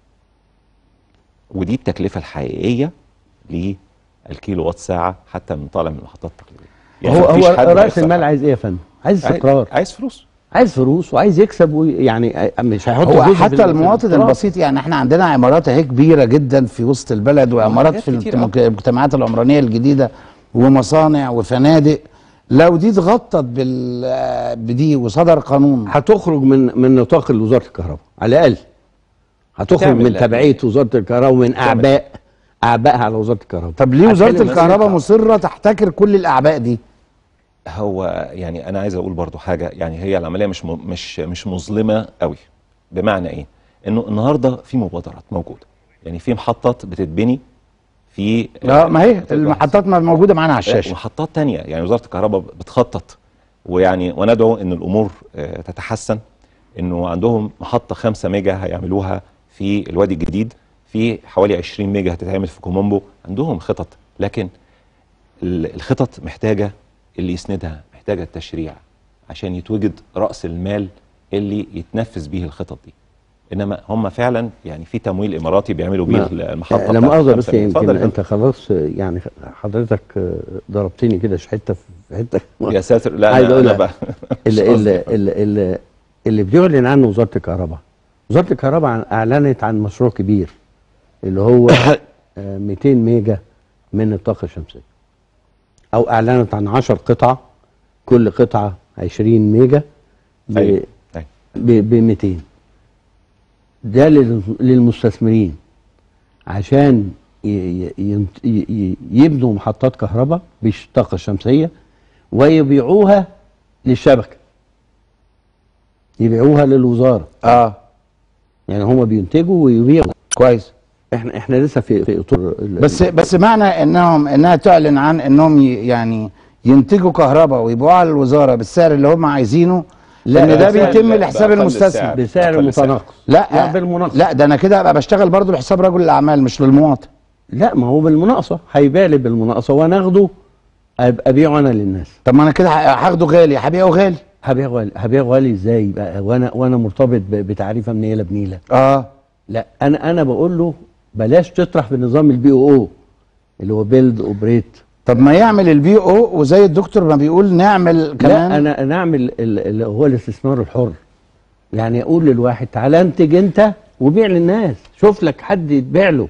ودي التكلفه الحقيقيه للكيلو وات ساعه حتى من طالع من المحطات التقليديه هو مفيش هو حد راس هيخسر المال حاجة. عايز ايه يا فندم؟ عايز عايز- استقرار عايز فلوس عايز فلوس وعايز يكسب وي- يعني مش هيحط هو فلوسه في حتى ال- في المواطن الاستقرار. البسيط يعني احنا عندنا عمارات اهي كبيره جدا في وسط البلد وعمارات حاجات في كتير المك- المجتمعات العمرانيه الجديده ومصانع وفنادق لو دي اتغطت بال آه، بدي وصدر قانون هتخرج من من نطاق وزاره الكهرباء على الاقل هتخرج تعمل من لا. تبعيه وزاره الكهرباء ومن اعباء اعبائها على وزاره الكهرباء طب ليه وزاره هتحل الكهرباء مسألة- مصره تحتكر كل الاعباء دي هو يعني انا عايز اقول برضو حاجه يعني هي العمليه مش م- مش مش مظلمه قوي بمعنى ايه انه النهارده في مبادرات موجوده يعني في محطات بتتبني في لا ما هي المحطات ما موجوده معانا على الشاشه ومحطات تانية يعني وزاره الكهرباء بتخطط ويعني وندعو ان الامور آه، تتحسن انه عندهم محطه 5 ميجا هيعملوها في الوادي الجديد في حوالي 20 ميجا هتتعمل في كومومبو عندهم خطط لكن ال- الخطط محتاجه اللي يسندها محتاجه التشريع عشان يتوجد راس المال اللي يتنفذ به الخطط دي انما هم فعلا يعني في تمويل اماراتي بيعملوا بيه ما- المحطه لا بتاعت مؤاخذه الخمسة بس ميجا. اتفضل يمكن يا انت خلاص يعني حضرتك ضربتني كده حته في حته فندم. يا ساتر لا عايز انا, أقول أنا لك بقى اللي, مش اللي, قصدي. اللي, اللي, اللي بيعلن عنه وزاره الكهرباء وزاره الكهرباء عن- اعلنت عن مشروع كبير اللي هو آه، 200 ميجا من الطاقه الشمسيه او اعلنت عن 10 قطع كل قطعه 20 ميجا أيوة. أيوة. ب 200 ده لل- للمستثمرين عشان ي- ي- ينت- ي- ي- يبنوا محطات كهرباء بالطاقه الشمسيه ويبيعوها للشبكه يبيعوها للوزاره اه يعني هم بينتجوا ويبيعوا كويس احنا احنا لسه في في اطار ال- بس بس معنى انهم انها تعلن عن انهم ي- يعني ينتجوا كهرباء ويبيعوها للوزاره بالسعر اللي هم عايزينه لا، ان ده بسعر- بيتم لحساب بأقل المستثمر سعر. بسعر أقل سعر. متناقص لا لا بالمناقصه لا ده انا كده ابقى بشتغل برضه لحساب رجل الاعمال مش للمواطن لا ما هو بالمناقصه هيبيع لي بالمناقصه وانا اخده أبقى ابيعه انا للناس طب ما انا كده ه- هاخده غالي هبيعه غالي هبيع غالي هبيع غالي ازاي بقى وانا وانا مرتبط ب- بتعريفه من نيله بنيله اه لا انا انا بقول له بلاش تطرح بنظام البي او او اللي هو بيلد اوبريت طب ما يعمل البي او وزي الدكتور ما بيقول نعمل كمان لا انا انا اعمل ال- اللي هو الاستثمار الحر يعني اقول للواحد تعالى انتج انت وبيع للناس شوف لك حد يتبيع له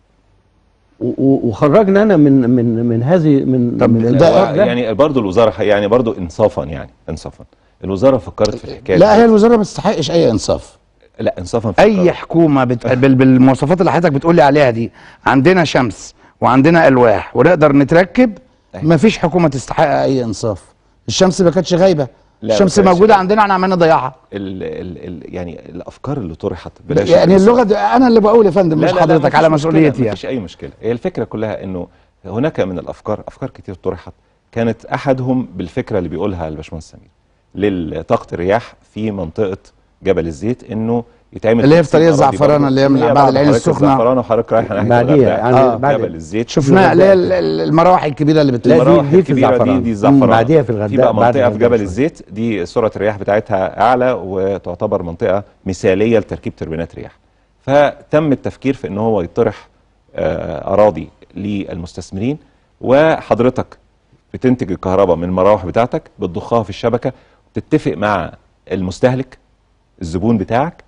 و- و- وخرجنا انا من من من هذه من طب من ده- الإطار هو يعني برضه الوزاره ح- يعني برضه انصافا يعني انصافا الوزاره فكرت في الحكايه لا دي. هي الوزاره ما تستحقش اي انصاف لا انصافا في اي القرار. حكومه بت... بال... بالمواصفات اللي حضرتك بتقولي عليها دي عندنا شمس وعندنا الواح ونقدر نتركب أيوة. ما فيش حكومه تستحق اي انصاف الشمس ما كانتش غايبه لا، الشمس ما كانتش موجوده غايبة. عندنا احنا عمالين نضيعها ال ال ال يعني الافكار اللي طرحت بلاش يعني الإنصاف. اللغه دي انا اللي بقول يا فندم لا مش لا لا حضرتك مفيش على مشكلة، مسؤوليتي يعني مفيش اي مشكله هي الفكره كلها انه هناك من الافكار افكار كتير طرحت كانت احدهم بالفكره اللي بيقولها الباشمهندس سمير لطاقه الرياح في منطقه جبل الزيت انه يتعمل اللي هي في تقسيم طريق أراضي الزعفرانة برضه. اللي هي من بعد بعد العين حضرتك السخنة. الزعفرانة وحضرتك رايح ناحيه بعديها، الغردقة. يعني آه. بعد- جبل الزيت شفناها اللي هي الغردقة. ال- ال- المراوح الكبيره اللي لا، بتلف دي- المراوح دي في الكبيرة دي الزعفران. دي الزعفران مم، بعديها في في الغردقة، بقى بعد منطقة في الغردقة جبل شوية. الزيت دي سرعة الرياح بتاعتها أعلى وتعتبر منطقة مثالية لتركيب توربينات رياح فتم التفكير في ان هو يطرح آه، أراضي للمستثمرين وحضرتك بتنتج الكهرباء من المراوح بتاعتك بتضخها في الشبكة بتتفق مع المستهلك الزبون بتاعك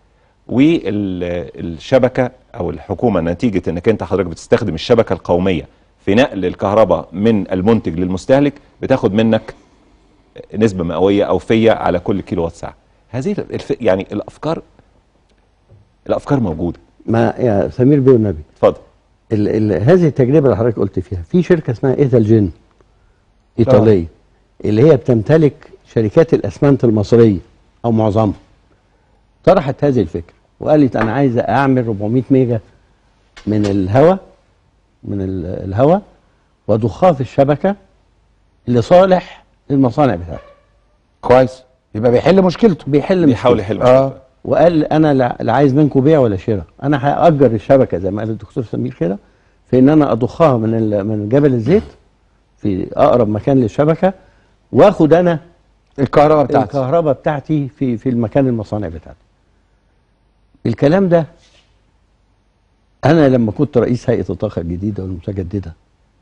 والشبكه او الحكومه نتيجه انك انت حضرتك بتستخدم الشبكه القوميه في نقل الكهرباء من المنتج للمستهلك بتاخد منك نسبه مئويه او فيه على كل كيلو وات ساعه هذه الف... يعني الافكار الافكار موجوده ما يا سمير بيه والنبي اتفضل ال ال هذه التجربه اللي حضرتك قلت فيها في شركه اسمها ايثالجين ايطاليه اللي هي بتمتلك شركات الاسمنت المصريه او معظمها طرحت هذه الفكره وقالت انا عايزه اعمل 400 ميجا من الهواء من ال- الهواء واضخها في الشبكه لصالح المصانع بتاعتي كويس يبقى بيحل مشكلته بيحل بيحاول مشكلة. يحل اه مشكلة. وقال انا لا لا عايز منكم بيع ولا شراء انا هاجر الشبكه زي ما قال الدكتور سمير كده في ان انا اضخها من ال- من جبل الزيت في اقرب مكان للشبكه واخد انا الكهرباء بتاعتي الكهرباء بتاعتي في في المكان المصانع بتاعتي الكلام ده انا لما كنت رئيس هيئه الطاقه الجديده والمتجدده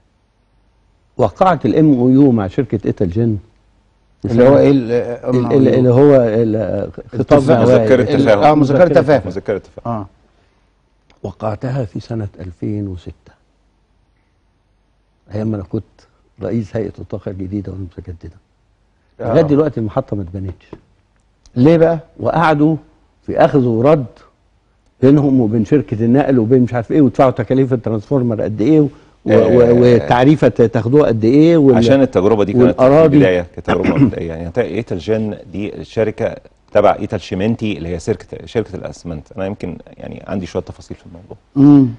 وقعت الام او يو مع شركه ايتال جن اللي هو ايه ال- ال- ال- اللي هو ال- خطاب اتفاق- نوائي. مذكرة ال- تفاهم. اه مذكره مذكرة تفاهم مذكره اتفاق اه وقعتها في سنة 2006 أيام ما أنا كنت رئيس هيئة الطاقة الجديدة والمتجددة لغاية دلوقتي المحطة ما اتبنتش ليه بقى؟ وقعدوا في أخذ ورد بينهم وبين شركة النقل وبين مش عارف إيه ويدفعوا تكاليف الترانسفورمر قد إيه و- و- آه. والتعريفة تاخدوها قد إيه وال- عشان التجربه دي كانت في والأراضي. البدايه كتجربه مبدئيه يعني ايتال جن دي الشركه تبع ايتال شيمنتي اللي هي شركه شركه الاسمنت انا يمكن يعني عندي شويه تفاصيل في الموضوع امم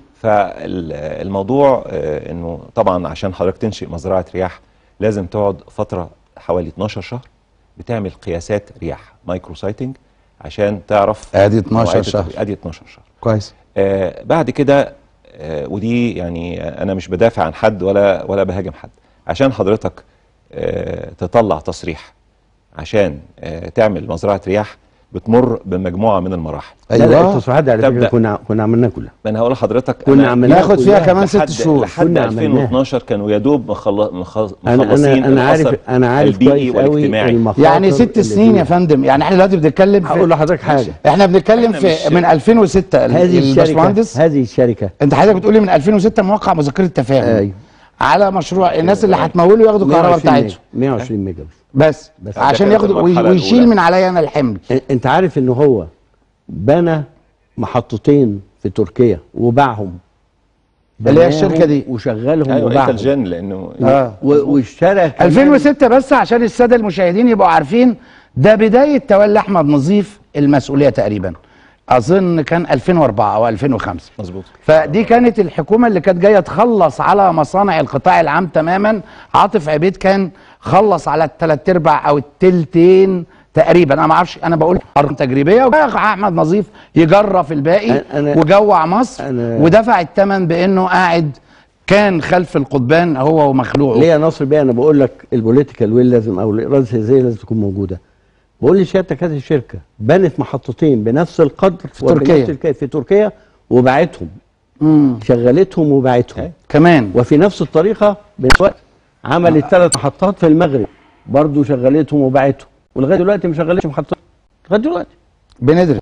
فالموضوع آه، انه طبعا عشان حضرتك تنشئ مزرعه رياح لازم تقعد فتره حوالي 12 شهر بتعمل قياسات رياح مايكرو سايتنج عشان تعرف ادي 12 نوعية شهر. التطبيق. ادي 12 شهر كويس آه بعد كده آه ودي يعني آه، انا مش بدافع عن حد ولا ولا بهاجم حد عشان حضرتك آه تطلع تصريح عشان آه تعمل مزرعه رياح بتمر بمجموعه من المراحل لا لا ايوه التصريحات دي على فكرة تبدأ. كنا كنا عملناها كلها ما انا هقول لحضرتك كنا أنا عملناها ناخد فيها كلها. كمان ست لحد شهور لحد كنا عملناها. 2012 كانوا يا دوب مخل- مخ- أنا مخلصين أنا أنا عارف الأثر أنا عارف البيئي كويس قوي والاجتماعي المخاطر يعني ست اللي سنين يا فيها. فندم يعني احنا دلوقتي بنتكلم في هقول لحضرتك حاجة احنا بنتكلم إحنا في مش- من 2006 هذه الشركة الباشمهندس هذه الشركة انت حضرتك بتقولي من 2006 موقع مذكره تفاهم أيوه على مشروع الناس اللي هتمولوا ياخدوا الكهرباء 120 ميجا. بتاعتهم 120 ميجا بس بس, بس. عشان ده ياخد كانت المرحلة ويشيل الأولى. من عليا انا الحمل أ- انت عارف ان هو بنى محطتين في تركيا وباعهم اللي هي بناهم الشركة دي. وشغلهم ايوه وباعهم ايتال جن لانه اه و- واشترى كمان- 2006 بس عشان الساده المشاهدين يبقوا عارفين ده بدايه تولي احمد نظيف المسؤوليه تقريبا اظن كان 2004 او 2005 مظبوط فدي كانت الحكومه اللي كانت جايه تخلص على مصانع القطاع العام تماما عاطف عبيد كان خلص على الثلاث ارباع او التلتين تقريبا انا ما اعرفش انا بقول ارقام تجريبيه وجاء احمد نظيف يجرف الباقي أنا- وجوع مصر أنا- ودفع الثمن بانه قاعد كان خلف القضبان هو ومخلوعه ليه يا نصر بيه انا بقول لك البوليتيكال ويل لازم او الاراده السياسيه لازم تكون موجوده بقول لسيادتك هذه الشركه بنت محطتين بنفس القدر في تركيا. في تركيا وباعتهم مم. شغلتهم وباعتهم كمان وفي نفس الطريقه بنفس الوقت عملت ثلاث محطات في المغرب برضه شغلتهم وباعتهم ولغايه دلوقتي ما شغلتش محطات لغايه دلوقتي بندرس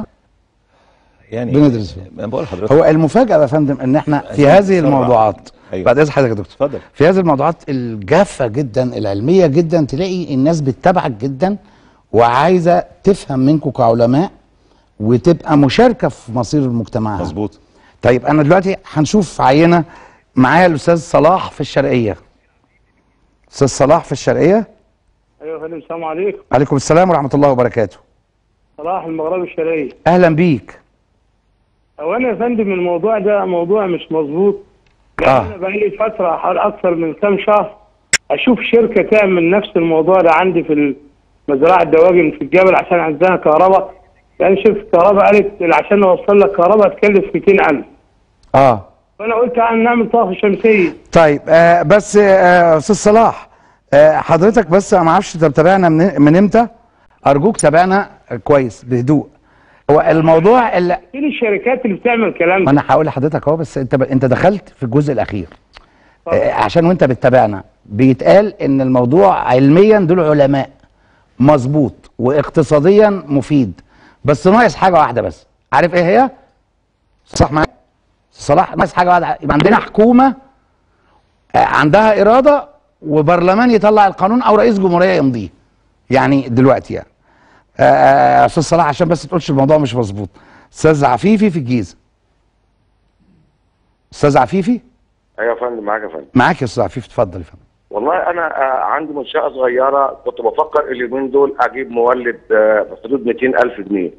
يعني بندرس فيه. انا بقول لحضرتك هو المفاجاه يا فندم ان احنا في عايزين هذه نسرع. الموضوعات أيوة. بعد اذن حضرتك يا دكتور اتفضل في هذه الموضوعات الجافه جدا العلميه جدا تلاقي الناس بتتابعك جدا وعايزه تفهم منكم كعلماء وتبقى مشاركه في مصير المجتمع مظبوط طيب انا دلوقتي هنشوف عينه معايا الاستاذ صلاح في الشرقيه استاذ صلاح في الشرقيه ايوه يا فندم السلام عليكم عليكم السلام ورحمه الله وبركاته صلاح المغربي الشرقية اهلا بيك اولا يا فندم الموضوع ده موضوع مش مظبوط لان آه. انا بقالي فتره حوالي اكثر من كام شهر اشوف شركه تعمل نفس الموضوع ده عندي في مزرعه دواجن في الجبل عشان عندها كهرباء يعني شوف الكهرباء قالت عشان نوصل لك كهرباء تكلف 200000 اه فانا قلت تعال نعمل طاقه شمسيه طيب آه بس آه استاذ صلاح آه حضرتك بس انا ما اعرفش انت بتابعنا من, من امتى ارجوك تابعنا كويس بهدوء هو الموضوع اللي فين الشركات اللي بتعمل الكلام ما ده انا هقول لحضرتك اهو بس انت ب... انت دخلت في الجزء الاخير آه عشان وانت بتتابعنا بيتقال ان الموضوع علميا دول علماء مظبوط واقتصاديا مفيد بس ناقص حاجه واحده بس عارف ايه هي صح معايا صلاح ناقص حاجه واحده يبقى عندنا حكومه آه، عندها اراده وبرلمان يطلع القانون او رئيس جمهوريه يمضيه يعني دلوقتي يعني آه، آه، استاذ صلاح عشان بس تقولش الموضوع مش مظبوط استاذ عفيفي في الجيزه استاذ عفيفي ايوه يا فندم معاك يا فندم معاك يا استاذ عفيفي اتفضل يا فندم والله انا آه، عندي منشاه صغيره كنت بفكر اليومين دول اجيب مولد آه، في حدود 200000 جنيه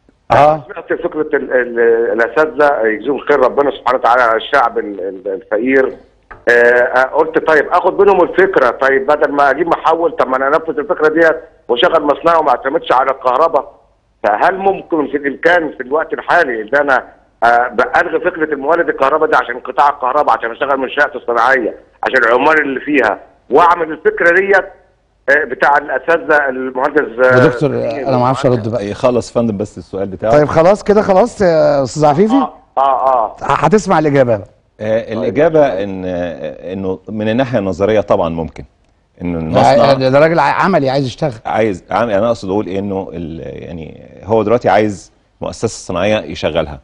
اه سمعت فكره ال- ال- الاساتذه يجزيهم خير ربنا سبحانه وتعالى على الشعب ال- ال- الفقير آه، آه، قلت طيب اخد منهم الفكره طيب بدل ما اجيب محول طب ما انا انفذ الفكره ديت واشغل مصنع وما اعتمدش على الكهرباء فهل ممكن في الامكان في الوقت الحالي ان انا آه، الغي فكره الموالد الكهرباء دي عشان قطاع الكهرباء عشان اشتغل منشات الصناعيه عشان العمال اللي فيها واعمل الفكره ديت آه، بتاع الاساتذه المهندس آه، يا دكتور انا ما اعرفش ارد بقى يخلص فندم بس السؤال بتاعه طيب خلاص كده خلاص يا استاذ عفيفي اه اه اه هتسمع الاجابه بقى آه الاجابه ان آه انه من الناحيه النظريه طبعا ممكن انه ده المصنع ده راجل عملي عايز يشتغل عايز عام- انا اقصد اقول انه ال- يعني هو دلوقتي عايز مؤسسه صناعيه يشغلها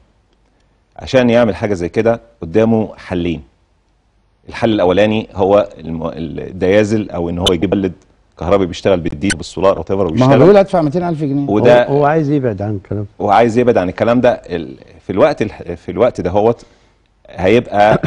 عشان يعمل حاجه زي كده قدامه حلين الحل الاولاني هو الم- الديازل او ان هو يجيب مولد كهربي بيشتغل بالديزل بالسولار او ما هو ويشتغل بيقول ادفع 200000 جنيه وده هو, هو عايز يبعد عن الكلام وعايز يبعد عن الكلام ده ال- في الوقت الح- في الوقت ده هوت هيبقى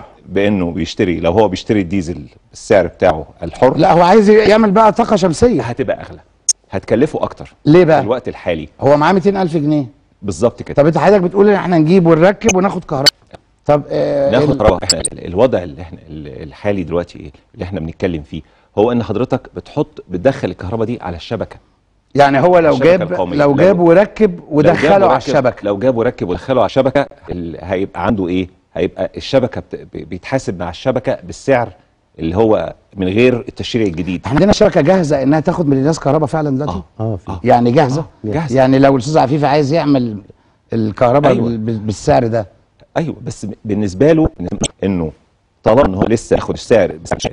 بانه بيشتري لو هو بيشتري الديزل بالسعر بتاعه الحر لا هو عايز يعمل بقى طاقه شمسيه هتبقى اغلى هتكلفه اكتر ليه في بقى الوقت الحالي هو معاه 200000 جنيه بالظبط كده طب انت حضرتك بتقول ان احنا نجيب ونركب وناخد كهرباء طب آه ناخد ال- كهرباء احنا ال- الوضع اللي احنا ال- الحالي دلوقتي ايه اللي احنا بنتكلم فيه هو ان حضرتك بتحط بتدخل الكهرباء دي على الشبكه يعني هو لو الشبكة جاب القومية. لو لو- جاب وركب لو جاب ودخله على وركب- الشبكه لو جاب وركب ودخله على الشبكه ال- هيبقى عنده ايه هيبقى الشبكه بت- ب- بيتحاسب مع الشبكه بالسعر اللي هو من غير التشريع الجديد احنا عندنا شبكه جاهزه انها تاخد من الناس كهرباء فعلا دلوقتي اه في آه. يعني جاهزه جاهزة. يعني لو الاستاذ عفيفي عايز يعمل الكهرباء أيوة. بال- بال- بالسعر ده ايوه بس بالنسبه له انه طالما ان هو لسه ياخد السعر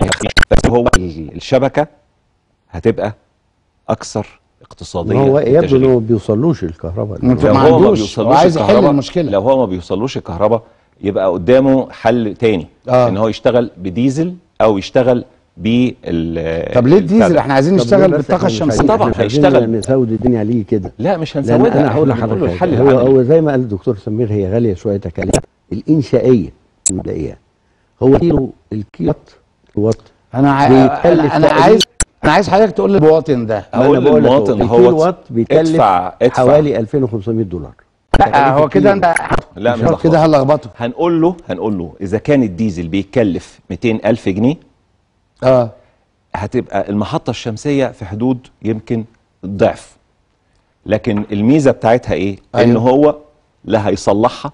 بس هو ال- الشبكه هتبقى اكثر اقتصاديه ما هو في يبدو التشغيل. انه ما بيوصلوش الكهرباء ما لو ما هو ما عندوش، بيوصلوش هو عايز يحل الكهرباء المشكلة. لو هو ما بيوصلوش الكهرباء يبقى قدامه حل تاني آه. ان هو يشتغل بديزل او يشتغل بال طب ليه البتاع الديزل ده. احنا عايزين طب نشتغل ليه بس بالطاقه إحنا مش الشمسيه عايزين- طبعاً إحنا مش عايزين هيشتغل. نسود الدنيا ليه كده لا مش لان هنسودها انا هقول إحنا بنقول له لحضرتك الحل حاجة. هو العملي. هو زي ما قال الدكتور سمير هي غاليه شويه تكاليف الانشائيه المبدئيه هو كيلو الكيلوات الوات انا عا- بيتكلف انا, أنا تقريباً- عايز انا عايز حضرتك تقول للمواطن ده ما هقول أنا بقول لك أهو، للمواطن الكيلو هو وات بيكلف ادفع ادفع حوالي 2500 دولار لا هو كده انت لا مش مش كده هنلخبطه هنقول له هنقول له اذا كان الديزل بيكلف 200 الف جنيه اه هتبقى المحطة الشمسية في حدود يمكن الضعف لكن الميزة بتاعتها ايه أيوة. ان هو لا هيصلحها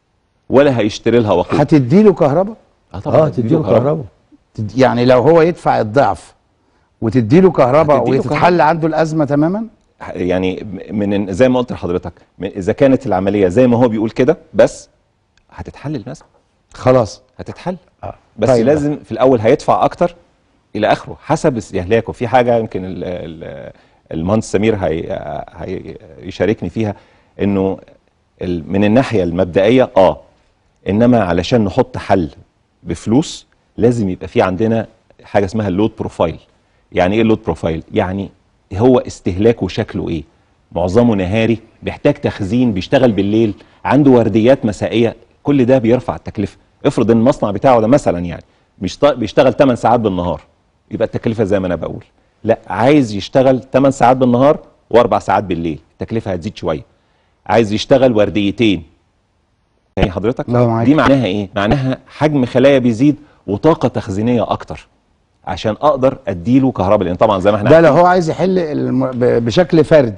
ولا هيشتري لها وقود هتدي له كهرباء اه تديله كهرباء تد- يعني لو هو يدفع الضعف وتدي له كهرباء هتدي له وتتحل عنده الازمه تماما يعني من زي ما قلت لحضرتك من اذا كانت العملية زي ما هو بيقول كده بس هتتحل المسألة خلاص هتتحل آه. بس طيب. لازم في الاول هيدفع اكتر الى اخره حسب استهلاكه في حاجه يمكن ال- ال- المهندس سمير هي هي يشاركني فيها انه ال- من الناحيه المبدئيه اه انما علشان نحط حل بفلوس لازم يبقى في عندنا حاجه اسمها اللود بروفايل يعني ايه اللود بروفايل يعني هو استهلاكه شكله ايه معظمه نهاري بيحتاج تخزين بيشتغل بالليل عنده ورديات مسائيه كل ده بيرفع التكلفه افرض ان المصنع بتاعه ده مثلا يعني بيشت- بيشتغل 8 ساعات بالنهار يبقى التكلفه زي ما انا بقول لا عايز يشتغل 8 ساعات بالنهار واربع ساعات بالليل التكلفه هتزيد شويه عايز يشتغل ورديتين يعني حضرتك لا، معاك. دي معناها ايه معناها حجم خلايا بيزيد وطاقه تخزينيه اكتر عشان اقدر اديله كهرباء لان طبعا زي ما احنا ده عارفين- لو هو عايز يحل الم... ب- بشكل فردي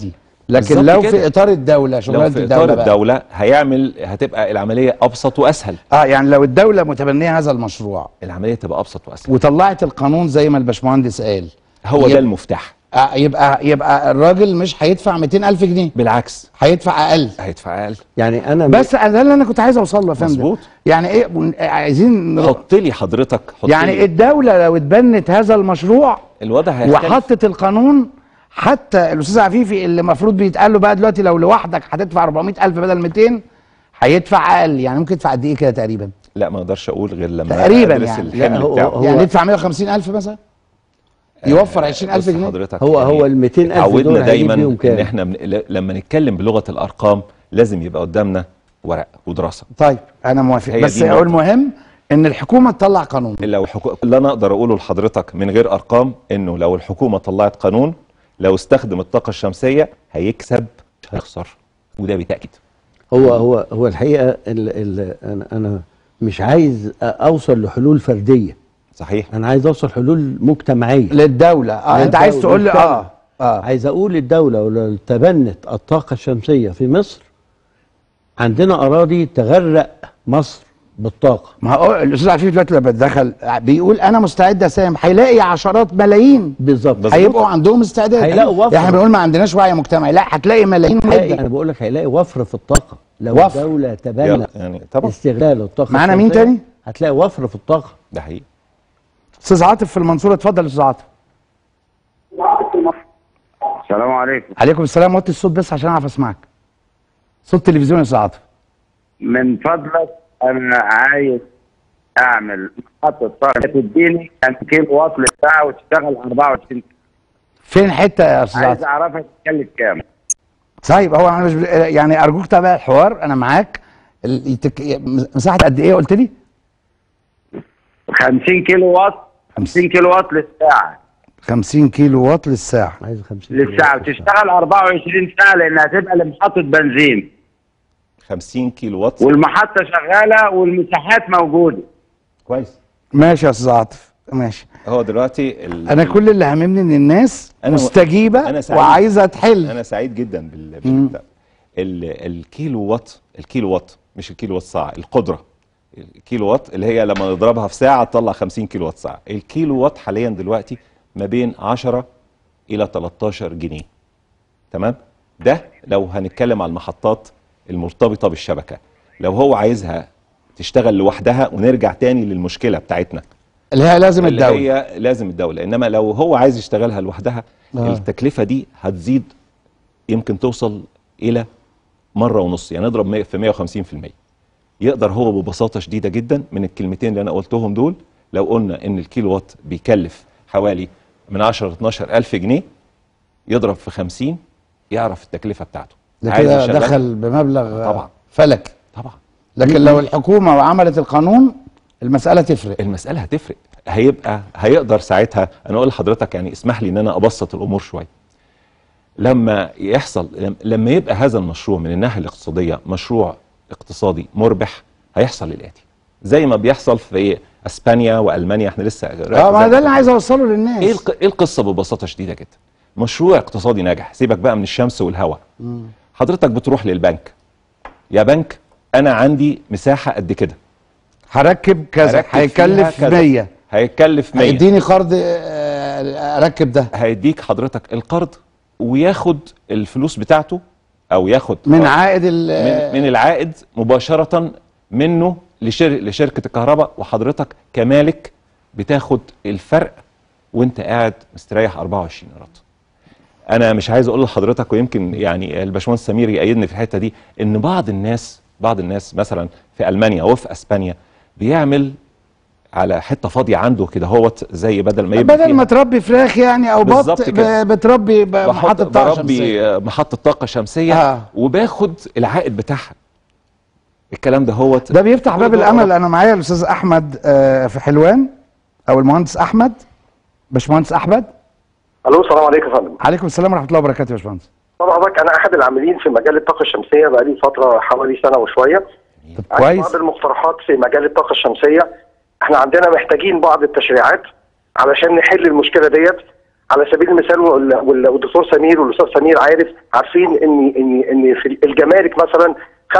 لكن بالظبط لو كده. في اطار الدوله لو شغلانه في الدوله اطار بقى. الدوله هيعمل هتبقى العمليه ابسط واسهل اه يعني لو الدوله متبنيه هذا المشروع العمليه تبقى ابسط واسهل وطلعت القانون زي ما الباشمهندس قال هو يب- ده المفتاح آه يبقى يبقى الراجل مش هيدفع 200000 جنيه بالعكس هيدفع اقل هيدفع اقل يعني انا بس ده اللي انا كنت عايز اوصل له يا فندم مظبوط. يعني ايه ون- عايزين نر- حط لي حضرتك حط يعني لي الدوله لو اتبنت هذا المشروع الوضع هيختلف وحطت القانون حتى الاستاذ عفيفي اللي المفروض بيتقال له بقى دلوقتي لو لوحدك هتدفع 400000 بدل 200 هيدفع اقل يعني ممكن يدفع قد ايه كده تقريبا لا ما اقدرش اقول غير لما تقريباً أدرس يعني. الحمل لا، هو- بتاعه هو- يعني يدفع 150000 مثلا يوفر 20000 بص جنيه حضرتك هو- يعني هو ال 200,000 اتعودنا دول هيجيب دايما بيهم كام؟ ان احنا من ل- لما نتكلم بلغه الارقام لازم يبقى قدامنا ورق ودراسه طيب انا موافق هي بس دي هو النقطة. المهم ان الحكومه تطلع قانون لو الحكو... اللي انا اقدر اقوله لحضرتك من غير ارقام انه لو الحكومه طلعت قانون لو استخدم الطاقه الشمسيه هيكسب مش هيخسر وده بالتاكيد هو هو هو الحقيقه ال ال انا انا مش عايز اوصل لحلول فرديه صحيح انا عايز اوصل حلول مجتمعيه للدوله اه انت عايز تقول لي اه اه عايز اقول للدوله ولو تبنت الطاقه الشمسيه في مصر عندنا اراضي تغرق مصر بالطاقه ما هو الاستاذ عفيف دلوقتي لما دخل بيقول انا مستعد اساهم هيلاقي عشرات ملايين بالظبط بالظبط. هيبقوا عندهم استعداد هيلاقوا وفرة. احنا بنقول ما عندناش وعي مجتمعي لا هتلاقي ملايين هيلاقي جدا انا بقول لك هيلاقي وفر في الطاقه لو وفر. الدوله تبنت يلا، يعني طبعا استغلال الطاقه معانا مين الشمسية، تاني؟ هتلاقي وفر في الطاقه ده حقيقي استاذ عاطف في المنصوره اتفضل يا استاذ عاطف السلام عليكم عليكم السلام وطي الصوت بس عشان اعرف اسمعك صوت تلفزيون يا استاذ عاطف من فضلك انا عايز اعمل محطه طاقه تديني 2 كيلو واط للساعه وتشتغل 24 فين حته يا استاذ عايز عاطف اعرفها تتكلف كام طيب هو انا مش ب- يعني ارجوك تابع الحوار انا معاك ال- يتك- مساحه قد ايه قلت لي 50 كيلو واط 50 كيلو واط للساعه 50 كيلو واط للساعه عايز 50 للساعه وتشتغل 24 ساعه لانها تبقى لمحطه بنزين 50 كيلو وات والمحطه شغاله والمساحات موجوده كويس ماشي يا استاذ عاطف ماشي هو دلوقتي ال... انا كل اللي هاممني ان الناس أنا- مستجيبه أنا سعيد. وعايزه تحل انا سعيد جدا بال... مم. بال... ال... الكيلو وات الكيلو وات مش الكيلو وات ساعه القدره الكيلو وات اللي هي لما نضربها في ساعه تطلع 50 كيلو وات ساعه الكيلو وات حاليا دلوقتي ما بين 10 الى 13 جنيه تمام ده لو هنتكلم على المحطات المرتبطه بالشبكه لو هو عايزها تشتغل لوحدها ونرجع تاني للمشكله بتاعتنا اللي هي لازم اللي الدوله هي لازم الدوله انما لو هو عايز يشتغلها لوحدها آه. آه. التكلفه دي هتزيد يمكن توصل الى مره ونص يعني نضرب 100 في 150% يقدر هو ببساطه شديده جدا من الكلمتين اللي انا قلتهم دول لو قلنا ان الكيلو وات بيكلف حوالي من 10 ل 12 الف جنيه يضرب في 50 يعرف التكلفه بتاعته ده عايز كده يشغل- دخل بمبلغ طبعا. فلك طبعا لكن لو الحكومه وعملت القانون المساله تفرق المسألة هتفرق هيبقى هيقدر ساعتها انا اقول لحضرتك يعني اسمح لي ان انا ابسط الامور شويه لما يحصل لم- لما يبقى هذا المشروع من الناحيه الاقتصاديه مشروع اقتصادي مربح هيحصل الاتي زي ما بيحصل في اسبانيا والمانيا احنا لسه اه ما ده اللي عايز اوصله للناس ايه الق- ايه القصه ببساطه شديده جدا مشروع اقتصادي ناجح سيبك بقى من الشمس والهواء حضرتك بتروح للبنك يا بنك انا عندي مساحه قد كده هركب كذا هركب فيها هيكلف كذا. 100 هيكلف 100 هيديني قرض آه، اركب ده هيديك حضرتك القرض وياخد الفلوس بتاعته او ياخد من عائد ال- من, من العائد مباشره منه لشر لشركه الكهرباء وحضرتك كمالك بتاخد الفرق وانت قاعد مستريح 24 قراط انا مش عايز اقول لحضرتك ويمكن يعني الباشمهندس سمير يأيدني في الحته دي ان بعض الناس بعض الناس مثلا في المانيا وفي اسبانيا بيعمل على حته فاضيه عنده كده هوت زي بدل ما يبقى بدل ما تربي فراخ يعني او بالظبط بط كده. ب- بتربي ب- بحط محطه طاقه بربي شمسيه آه، محطة طاقة شمسية آه. آه. وباخد العائد بتاعها الكلام ده هو ده بيفتح باب الامل انا معايا الاستاذ احمد آه، في حلوان او المهندس احمد باشمهندس احمد الو السلام عليكم يا فندم عليكم السلام ورحمه الله وبركاته يا باشمهندس طبعا حضرتك انا احد العاملين في مجال الطاقه الشمسيه بقالي فتره حوالي سنه وشويه طب عندي كويس بعض المقترحات في مجال الطاقه الشمسيه احنا عندنا محتاجين بعض التشريعات علشان نحل المشكله ديت على سبيل المثال وال- وال- والدكتور سمير والاستاذ سمير عارف عارفين ان ان ان في الجمارك مثلا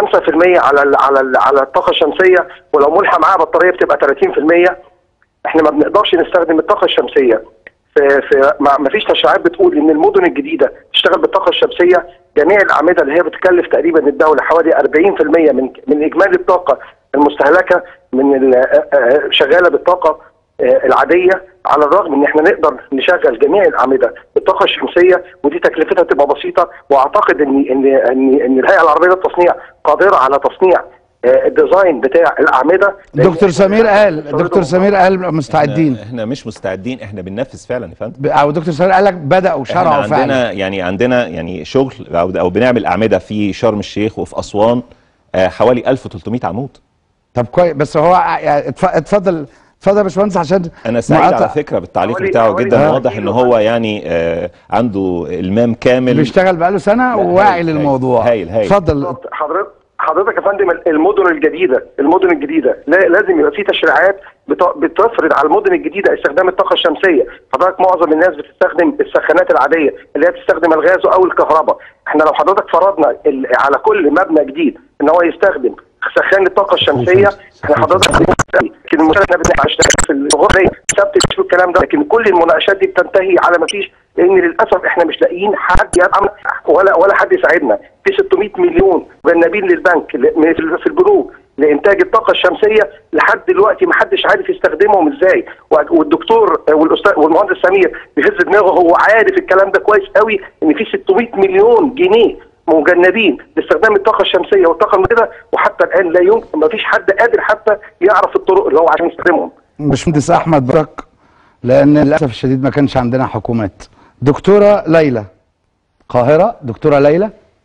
5% على ال على ال على الطاقه الشمسيه ولو ملحه معاها بطاريه بتبقى 30% احنا ما بنقدرش نستخدم الطاقه الشمسيه في في ما ما فيش تشريعات بتقول ان المدن الجديده تشتغل بالطاقه الشمسيه جميع الاعمده اللي هي بتكلف تقريبا الدوله حوالي 40% من من اجمالي الطاقه المستهلكه من ال- آه، آه، شغاله بالطاقه آه، العاديه على الرغم ان احنا نقدر نشغل جميع الاعمده بالطاقه الشمسيه ودي تكلفتها تبقى بسيطه واعتقد ان ان ان, إن الهيئه العربيه للتصنيع قادره على تصنيع آه، الديزاين بتاع الاعمده دكتور سمير قال دكتور سمير قال مستعدين احنا, احنا مش مستعدين احنا بننفذ فعلا يا فندم ب- او دكتور سمير قال لك بداوا احنا شرعوا فعلا عندنا يعني عندنا يعني شغل او او بنعمل اعمده في شرم الشيخ وفي اسوان آه، حوالي 1300 عمود طب كويس بس هو يعني اتف- اتفضل اتفضل يا باشمهندس عشان انا سعيد مقاطع- على فكره بالتعليق حوالي- بتاعه حوالي جدا آه. واضح ان هو يعني آه، عنده المام كامل بيشتغل بقاله سنه لا، وواعي هايل، للموضوع هايل، هايل. اتفضل بالظبط. حضرتك حضرتك يا فندم المدن الجديده المدن الجديده لا لازم يبقى في تشريعات بت- بتفرض على المدن الجديده استخدام الطاقه الشمسيه حضرتك معظم الناس بتستخدم السخانات العاديه اللي هي بتستخدم الغاز او الكهرباء احنا لو حضرتك فرضنا ال- على كل مبنى جديد ان هو يستخدم سخان الطاقه الشمسيه احنا حضرتك لكن المشكله احنا بنبقى في الغرفه ثبت شو الكلام ده لكن كل المناقشات دي بتنتهي على ما فيش لان للاسف احنا مش لاقيين حد يدعم ولا ولا حد يساعدنا في 600 مليون مجنبين للبنك ل- من- في في البنوك لانتاج الطاقه الشمسيه لحد دلوقتي ما حدش عارف يستخدمهم ازاي و- والدكتور والاستاذ والمهندس سمير بيهز دماغه هو عارف الكلام ده كويس قوي ان في 600 مليون جنيه مجنبين لاستخدام الطاقه الشمسيه والطاقه المجدده وحتى الان لا يمكن ما فيش حد قادر حتى يعرف الطرق اللي هو عشان يستخدمهم باشمهندس احمد برك لان للاسف الشديد ما كانش عندنا حكومات دكتوره ليلى القاهره دكتوره ليلى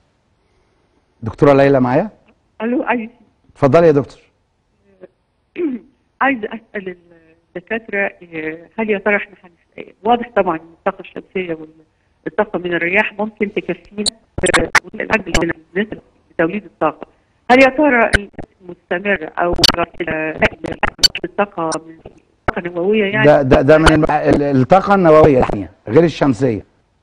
دكتوره ليلى معايا الو عايز اتفضلي يا دكتور عايز اسال الدكاتره آه، هل يا ترى احنا هنس- واضح طبعا إن الطاقه الشمسيه والطاقه من الرياح ممكن تكفينا آه، ونقدر نسبة توليد الطاقه هل يا ترى مستمر او ال- الطاقه من الطاقه النوويه يعني ده ده ده من الم- ال- الطاقه النوويه الثانيه غير الشمسيه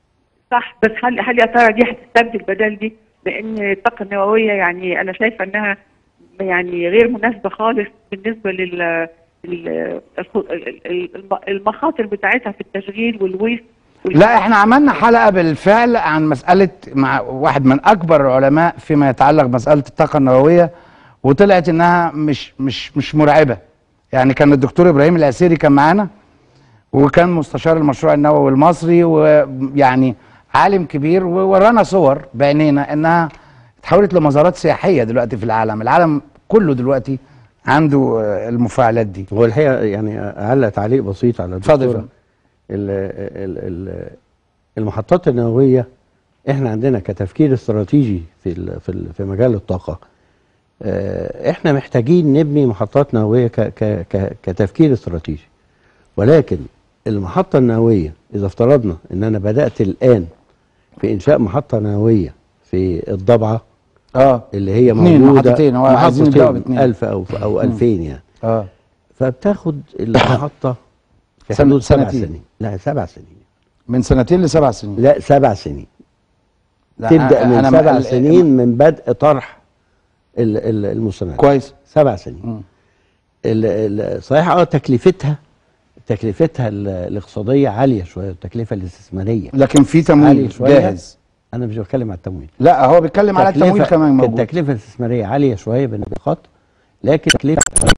صح بس هل هل يا ترى دي هتستبدل بدل دي؟ لان الطاقه النوويه يعني انا شايفه انها يعني غير مناسبه خالص بالنسبه لل لل- الخ- ال- ال- الم- المخاطر بتاعتها في التشغيل والويست وال- لا احنا عملنا حلقه بالفعل عن مساله مع واحد من اكبر العلماء فيما يتعلق بمساله الطاقه النوويه وطلعت انها مش مش مش مرعبه يعني كان الدكتور ابراهيم العسيري كان معانا وكان مستشار المشروع النووي المصري ويعني عالم كبير وورانا صور بعينينا انها اتحولت لمزارات سياحيه دلوقتي في العالم العالم كله دلوقتي عنده آه، المفاعلات دي هو الحقيقه يعني اعلق تعليق بسيط على اتفضل يا الدكتور فندم. ال- ال- ال- المحطات النوويه احنا عندنا كتفكير استراتيجي في ال- في ال- في مجال الطاقه آه، احنا محتاجين نبني محطات نوويه ك- ك- ك- كتفكير استراتيجي ولكن المحطه النوويه اذا افترضنا ان انا بدات الان في انشاء محطه نوويه في الضبعه اه اللي هي اتنين موجوده محطتين، هو عايزين يبدأوا محطتين باتنين. 1000 او او 2000 يعني اه فبتاخد المحطة في سنة- حدود سبع سنتين. سنين لا سبع سنين من سنتين لسبع سنين لا سبع سنين لا، تبدأ أنا- من أنا سبع ما- سنين من بدء طرح ال- ال- المستندات كويس سبع سنين مم. ال- ال- صحيح اه تكلفتها تكلفتها ال- الاقتصادية عالية شوية التكلفة الاستثمارية لكن في عالية تمويل شوية. جاهز أنا مش بتكلم على التمويل لا هو بيتكلم على التمويل تكلفة- كمان موجود التكلفة الاستثمارية عالية شوية بالنقاط لكن تكلفة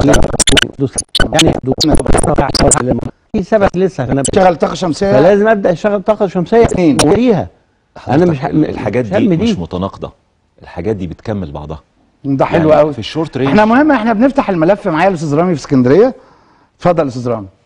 يعني حدود في سبع لسه انا اشتغل طاقه شمسيه فلازم ابدا اشتغل طاقه شمسيه اثنين. وريها انا مش ه- الحاجات مش دي هم مش متناقضه الحاجات دي بتكمل بعضها ده حلو يعني قوي في الشورت رينج احنا مهم احنا بنفتح الملف معايا الاستاذ رامي في اسكندريه اتفضل يا استاذ رامي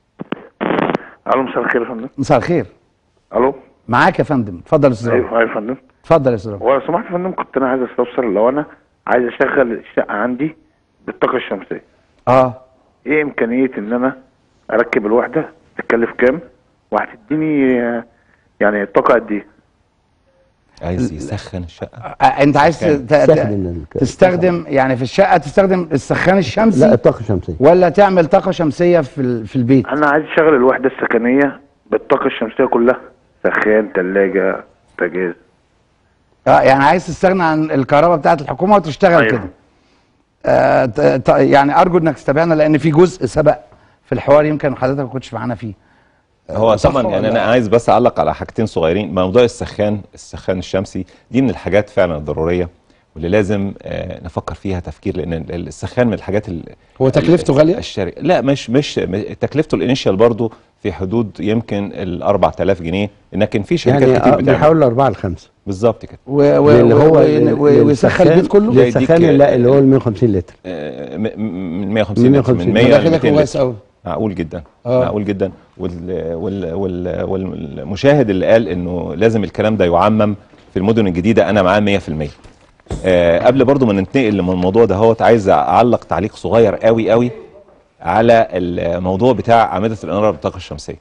الو مساء الخير يا فندم مساء الخير الو معاك يا فندم اتفضل يا استاذ رامي ايوه يا فندم اتفضل يا استاذ رامي ولو سمحت يا فندم كنت انا عايز استفسر لو انا عايز اشغل الشقه عندي بالطاقه الشمسيه اه ايه امكانيه ان انا اركب الوحده تكلف كام وهتديني آه، يعني الطاقه قد ايه عايز يسخن الشقه آه، انت عايز ت- ت- استخدم ال- تستخدم يعني في الشقه تستخدم السخان لا الشمسي الطاقه الشمسيه ولا تعمل طاقه شمسيه في ال- في البيت انا عايز اشغل الوحده السكنيه بالطاقه الشمسيه كلها سخان ثلاجه بوتاجاز اه يعني عايز تستغنى عن الكهرباء بتاعت الحكومه وتشتغل أيوة. كده آه ت- ت- يعني ارجو انك تتابعنا لان في جزء سبق في الحوار يمكن حضرتك ما كنتش معانا فيه هو صح طبعا يعني ولا- انا عايز بس اعلق على حاجتين صغيرين موضوع السخان السخان الشمسي دي من الحاجات فعلا الضروريه واللي لازم آه، نفكر فيها تفكير لان ال- السخان من الحاجات ال- هو تكلفته غالية؟ الشري لا مش مش م- تكلفته الانيشال برضو في حدود يمكن ال 4000 جنيه لكن في شركات يعني كتير آه، بتعمل بيحاول أربعة لخمسة بالظبط كده و- و- اللي هو و- لل- و- ويسخن للسخان- البيت كله ده يديك- للسخان لا اللي هو ال 150 لتر آه، م- م- من 150 من لتر، 150 من 100 ده ل كده 200 كويس لتر. قوي معقول جدا آه. معقول جدا وال وال وال والمشاهد اللي قال انه لازم الكلام ده يعمم في المدن الجديده انا معاه 100% آه قبل برضو ما ننتقل من الموضوع ده هوت عايز اعلق تعليق صغير قوي قوي على الموضوع بتاع اعمده الاناره بالطاقه الشمسيه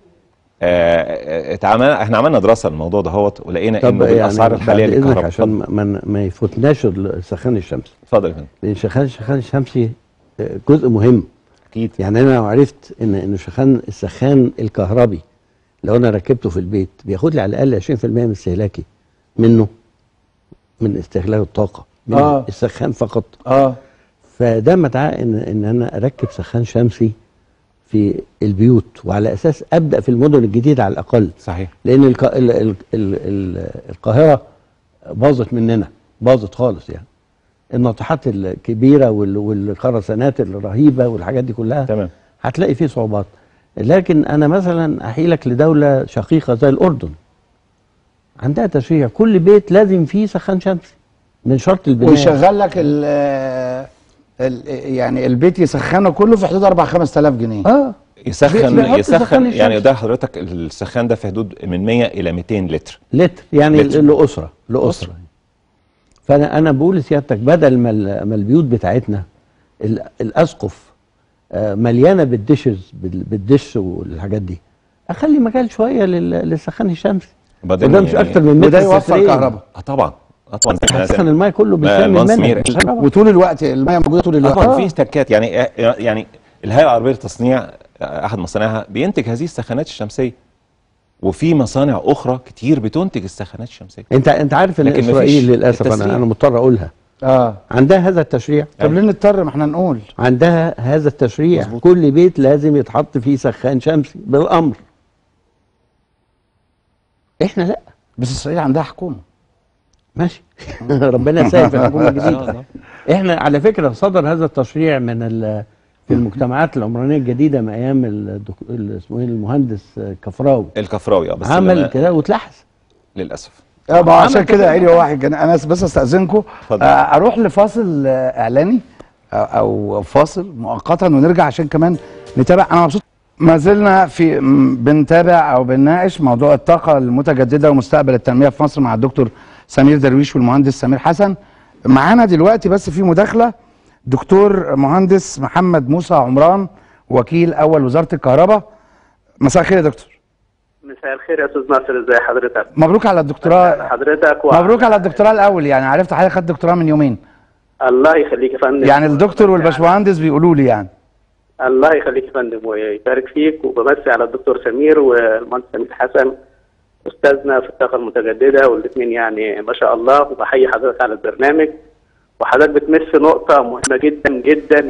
آه اتعمل احنا عملنا دراسه للموضوع ده هوت ولقينا طب انه يعني بالاسعار بعد الحاليه إذنك للكهرباء عشان اتفضل ما, ما- ما يفوتناش السخان الشمسي اتفضل يا فندم لأن السخان السخان الشمسي آه، جزء مهم اكيد يعني انا لو عرفت ان ان سخان السخان الكهربي لو انا ركبته في البيت بياخد لي على الاقل 20% من استهلاكي منه من استهلاك الطاقه من آه. السخان فقط اه فده مدعاه ان ان انا اركب سخان شمسي في البيوت وعلى اساس ابدا في المدن الجديده على الاقل صحيح لان الك... ال... ال... ال... ال... القاهره باظت مننا باظت خالص يعني الناطحات الكبيره وال... والخرسانات الرهيبه والحاجات دي كلها تمام هتلاقي فيه صعوبات لكن انا مثلا احيلك لدوله شقيقه زي الاردن عندها تشريع كل بيت لازم فيه سخان شمسي من شرط البناء ويشغل لك ال ال يعني البيت يسخنه كله في حدود 4 5000 جنيه اه يسخن بيحط يسخن سخان يعني الشمس. ده حضرتك السخان ده في حدود من 100 الى 200 لتر لتر يعني لتر. لاسره لاسره أسرة. فانا انا بقول لسيادتك بدل ما ال- ما البيوت بتاعتنا ال- الاسقف آه، مليانه بالدشز بال- بالدش والحاجات دي اخلي مجال شويه لل- للسخان الشمسي وبعدين وده مش يعني- اكتر من متر وده يوفر سترين. كهرباء اه طبعا اه طبعا هتسخن الماء كله ما بيسمي المهندس منها مير- وطول الوقت الميه موجوده طول الوقت طبعا في تكات يعني يعني الهيئه العربيه للتصنيع احد مصانعها بينتج هذه السخانات الشمسيه وفي مصانع اخرى كتير بتنتج السخانات الشمسيه انت انت عارف ان لكن مفيش اسرائيل للاسف التسريع. انا انا مضطر اقولها اه عندها هذا التشريع طب ليه نضطر ما احنا نقول عندها هذا التشريع مظبوط. كل بيت لازم يتحط فيه سخان شمسي بالامر احنا لا بس اسرائيل عندها حكومه ماشي ربنا يسهل في الحكومه إن شاء الجديده الله. احنا على فكره صدر هذا التشريع من ال- في المجتمعات العمرانيه الجديده من ايام الدك... ال- اسمه ايه المهندس كفراوي الكفراوي اه بس عمل لما- كده واتلحس للاسف اه ما هو عمل عشان كده. كده عيني واحد جن... انا بس استاذنكم اتفضل. آه اروح لفاصل آه اعلاني آه او فاصل مؤقتا ونرجع عشان كمان نتابع انا مبسوط ما زلنا في م- بنتابع او بنناقش موضوع الطاقه المتجدده ومستقبل التنميه في مصر مع الدكتور سمير درويش والمهندس سمير حسن معانا دلوقتي بس في مداخله دكتور مهندس محمد موسى عمران وكيل اول وزاره الكهرباء مساء الخير يا دكتور مساء الخير يا استاذ ناصر ازي حضرتك مبروك على الدكتوراه حضرتك و... مبروك على الدكتوراه الاول يعني عرفت حضرتك خدت دكتوراه من يومين الله يخليك يا فندم يعني الدكتور والباشمهندس بيقولوا لي يعني الله يخليك يا فندم ويبارك فيك وبمسي على الدكتور سمير والمهندس سمير حسن استاذنا في الطاقه المتجدده والاثنين يعني ما شاء الله وبحيي حضرتك على البرنامج وحضرتك بتمس نقطه مهمه جدا جدا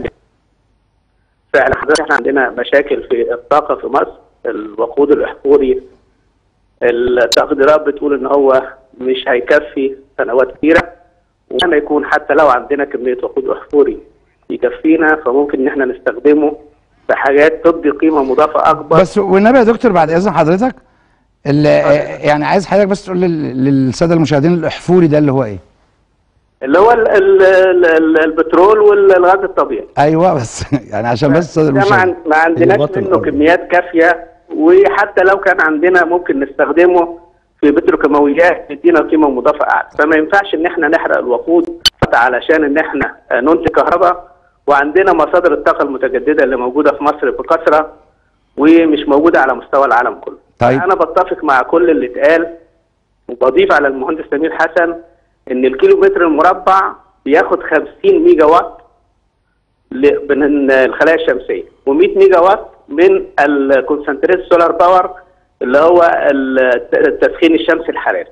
فعلا حضرتك احنا عندنا مشاكل في الطاقه في مصر الوقود الاحفوري التقديرات بتقول ان هو مش هيكفي سنوات كتيره وما يكون حتى لو عندنا كميه وقود احفوري يكفينا فممكن ان احنا نستخدمه في حاجات تدي قيمه مضافه اكبر بس والنبي يا دكتور بعد اذن حضرتك ال- يعني عايز حضرتك بس تقول لل- للساده المشاهدين الاحفوري ده اللي هو ايه اللي هو ال ال ال ال البترول والغاز الطبيعي ايوه بس يعني عشان بس الساده ده ما, المشاهدين عن- ما عندناش البطل منه الأرضي. كميات كافيه وحتى لو كان عندنا ممكن نستخدمه في بتروكيماويات تدينا قيمه مضافه اعلى فما ينفعش ان احنا نحرق الوقود علشان ان احنا آه، ننتج كهرباء وعندنا مصادر الطاقه المتجدده اللي موجوده في مصر بكثره ومش موجوده على مستوى العالم كله طيب. انا بتفق مع كل اللي اتقال وبضيف على المهندس سمير حسن ان الكيلو متر المربع بياخد 50 ميجا وات ل- من الخلايا الشمسيه و100 ميجا وات من الكونسنتريت سولار باور اللي هو الت- التسخين الشمسي الحراري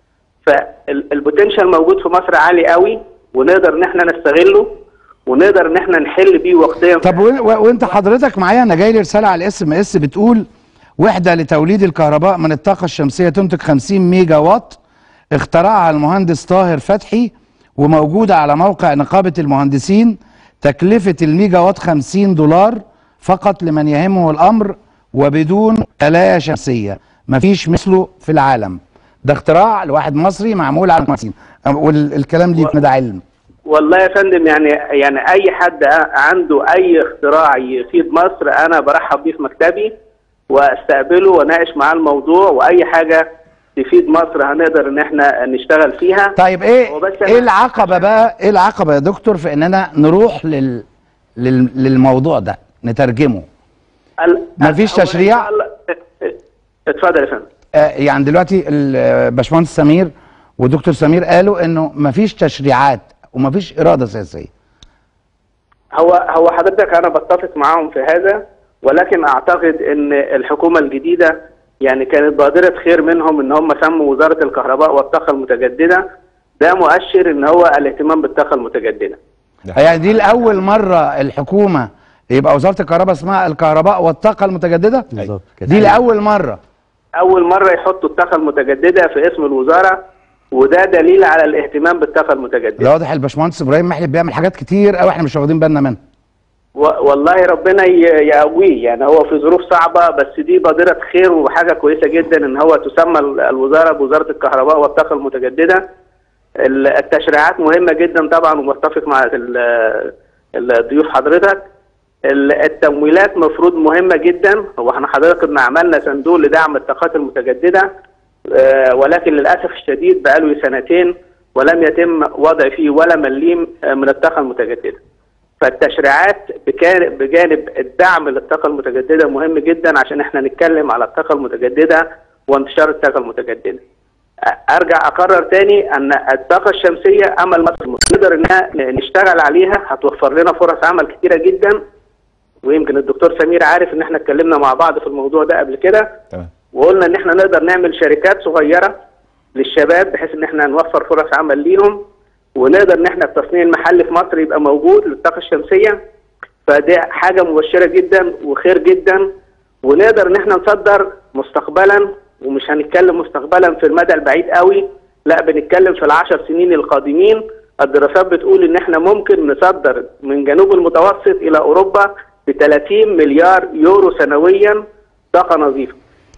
فالبوتنشال موجود في مصر عالي قوي ونقدر ان احنا نستغله ونقدر ان احنا نحل بيه وقتيا طب و... و... وانت حضرتك معايا انا جاي لي رساله على الاس ام اس بتقول وحده لتوليد الكهرباء من الطاقه الشمسيه تنتج 50 ميجا واط اخترعها المهندس طاهر فتحي وموجوده على موقع نقابه المهندسين تكلفه الميجا واط 50 دولار فقط لمن يهمه الامر وبدون خلايا شمسيه مفيش مثله في العالم ده اختراع لواحد مصري معمول على المهندسين والكلام ليك ده علم والله يا فندم يعني يعني اي حد عنده اي اختراع يفيد مصر انا برحب بيه في مكتبي واستقبله واناقش معاه الموضوع واي حاجه تفيد مصر هنقدر ان احنا نشتغل فيها طيب ايه هو بس أنا- ايه العقبه بقى ايه العقبه يا دكتور في اننا نروح لل... لل... للموضوع ده نترجمه ال- مفيش هو إن تشريع؟ شاء الله- اتفضل يا فندم آه يعني دلوقتي الباشمهندس سمير ودكتور سمير قالوا انه مفيش تشريعات ومفيش اراده سياسيه هو هو حضرتك انا بتفق معاهم في هذا ولكن اعتقد ان الحكومه الجديده يعني كانت بادره خير منهم ان هم سموا وزاره الكهرباء والطاقه المتجدده ده مؤشر ان هو الاهتمام بالطاقه المتجدده يعني دي لاول مره الحكومه يبقى وزاره الكهرباء اسمها الكهرباء والطاقه المتجدده بالظبط كده. دي لاول مره اول مره يحطوا الطاقه المتجدده في اسم الوزاره وده دليل على الاهتمام بالطاقه المتجدده ده واضح الباشمهندس ابراهيم محلب بيعمل حاجات كتير قوي احنا مش واخدين بالنا منها و- والله ربنا ي- يقويه يعني هو في ظروف صعبة بس دي بادرة خير وحاجة كويسة جدا ان هو تسمى ال- الوزارة بوزارة الكهرباء والطاقة المتجددة ال- التشريعات مهمة جدا طبعا ومتفق مع ال- الضيوف حضرتك ال- التمويلات مفروض مهمة جدا هو احنا حضرتك كنا عملنا صندوق لدعم الطاقات المتجددة آه، ولكن للأسف الشديد بقاله سنتين ولم يتم وضع فيه ولا مليم آه، من الطاقة المتجددة فالتشريعات بكان- بجانب الدعم للطاقة المتجددة مهم جدا عشان احنا نتكلم على الطاقة المتجددة وانتشار الطاقة المتجددة. أ- ارجع اقرر تاني ان الطاقة الشمسية امل مصر نقدر انها ن- نشتغل عليها هتوفر لنا فرص عمل كتيرة جدا ويمكن الدكتور سمير عارف ان احنا اتكلمنا مع بعض في الموضوع ده قبل كده تمام وقلنا ان احنا نقدر نعمل شركات صغيره للشباب بحيث ان احنا نوفر فرص عمل ليهم ونقدر ان احنا التصنيع المحلي في مصر يبقى موجود للطاقه الشمسيه فدي حاجه مبشره جدا وخير جدا ونقدر ان احنا نصدر مستقبلا ومش هنتكلم مستقبلا في المدى البعيد قوي لا بنتكلم في العشر سنين القادمين الدراسات بتقول ان احنا ممكن نصدر من جنوب المتوسط الى اوروبا ب 30 مليار يورو سنويا طاقه نظيفه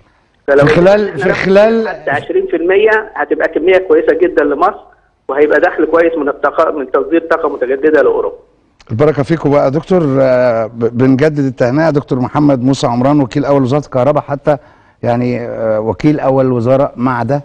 فلو في خلال- إحنا في ناخد خلال- حتى 20% هتبقى كميه كويسه جدا لمصر وهيبقى دخل كويس من الطاقه من تصدير طاقه متجدده لاوروبا البركه فيكم بقى دكتور آه، ب- بنجدد التهنئه دكتور محمد موسى عمران وكيل اول وزاره الكهرباء حتى يعني آه، وكيل اول وزاره مع ده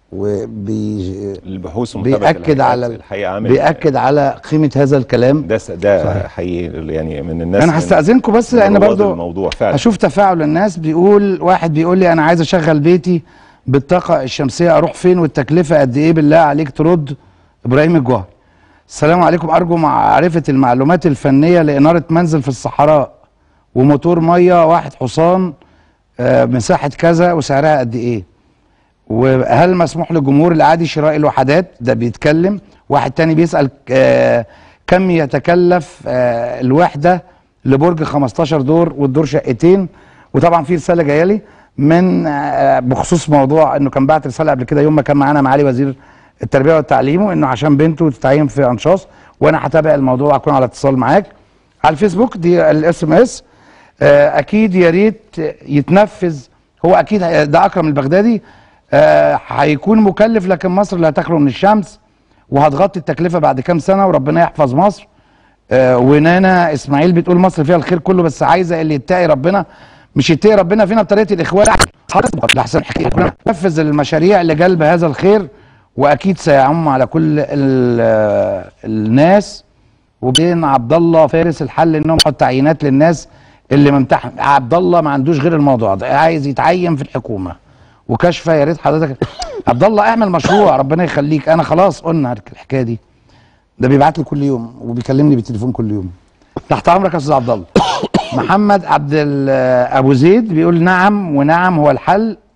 وبي البحوث ومتابعه بيأكد الحاجات على الحقيقه عامل بيأكد على قيمه هذا الكلام ده س- ده حقيقي يعني من الناس انا هستأذنكم بس من لان رواد برضو الموضوع فعلا اشوف تفاعل الناس بيقول واحد بيقول لي انا عايز اشغل بيتي بالطاقه الشمسيه اروح فين والتكلفه قد ايه بالله عليك ترد ابراهيم الجوهري السلام عليكم ارجو معرفه المعلومات الفنيه لاناره منزل في الصحراء وموتور ميه واحد حصان آه، مساحه كذا وسعرها قد ايه وهل مسموح للجمهور العادي شراء الوحدات ده بيتكلم واحد تاني بيسأل آه، كم يتكلف آه، الوحدة لبرج 15 دور والدور شقتين وطبعا في رسالة جاية لي من آه، بخصوص موضوع انه كان بعت رسالة قبل كده يوم ما كان معانا معالي وزير التربية والتعليم وانه عشان بنته تتعين في انشاص وانا هتابع الموضوع اكون على اتصال معاك على الفيسبوك دي الاس ام اس اكيد يا ريت يتنفذ هو اكيد هي- ده اكرم البغدادي آه، هيكون مكلف لكن مصر لا تخلو من الشمس وهتغطي التكلفه بعد كام سنه وربنا يحفظ مصر آه، ونانا اسماعيل بتقول مصر فيها الخير كله بس عايزه اللي يتقي ربنا مش يتقي ربنا فينا بطريقه الاخوان لحسن حكايه نفذ المشاريع لجلب هذا الخير واكيد سيعم على كل ال- آه، الناس وبين عبد الله فارس الحل انهم يحط تعيينات للناس اللي ممتحن عبد الله ما عندوش غير الموضوع ده عايز يتعين في الحكومه وكشفه يا ريت حضرتك عبد الله اعمل مشروع ربنا يخليك انا خلاص قلنا الحكايه دي ده بيبعت لي كل يوم وبيكلمني بالتليفون كل يوم تحت امرك يا استاذ عبد الله محمد عبد ال- ابو زيد بيقول نعم ونعم هو الحل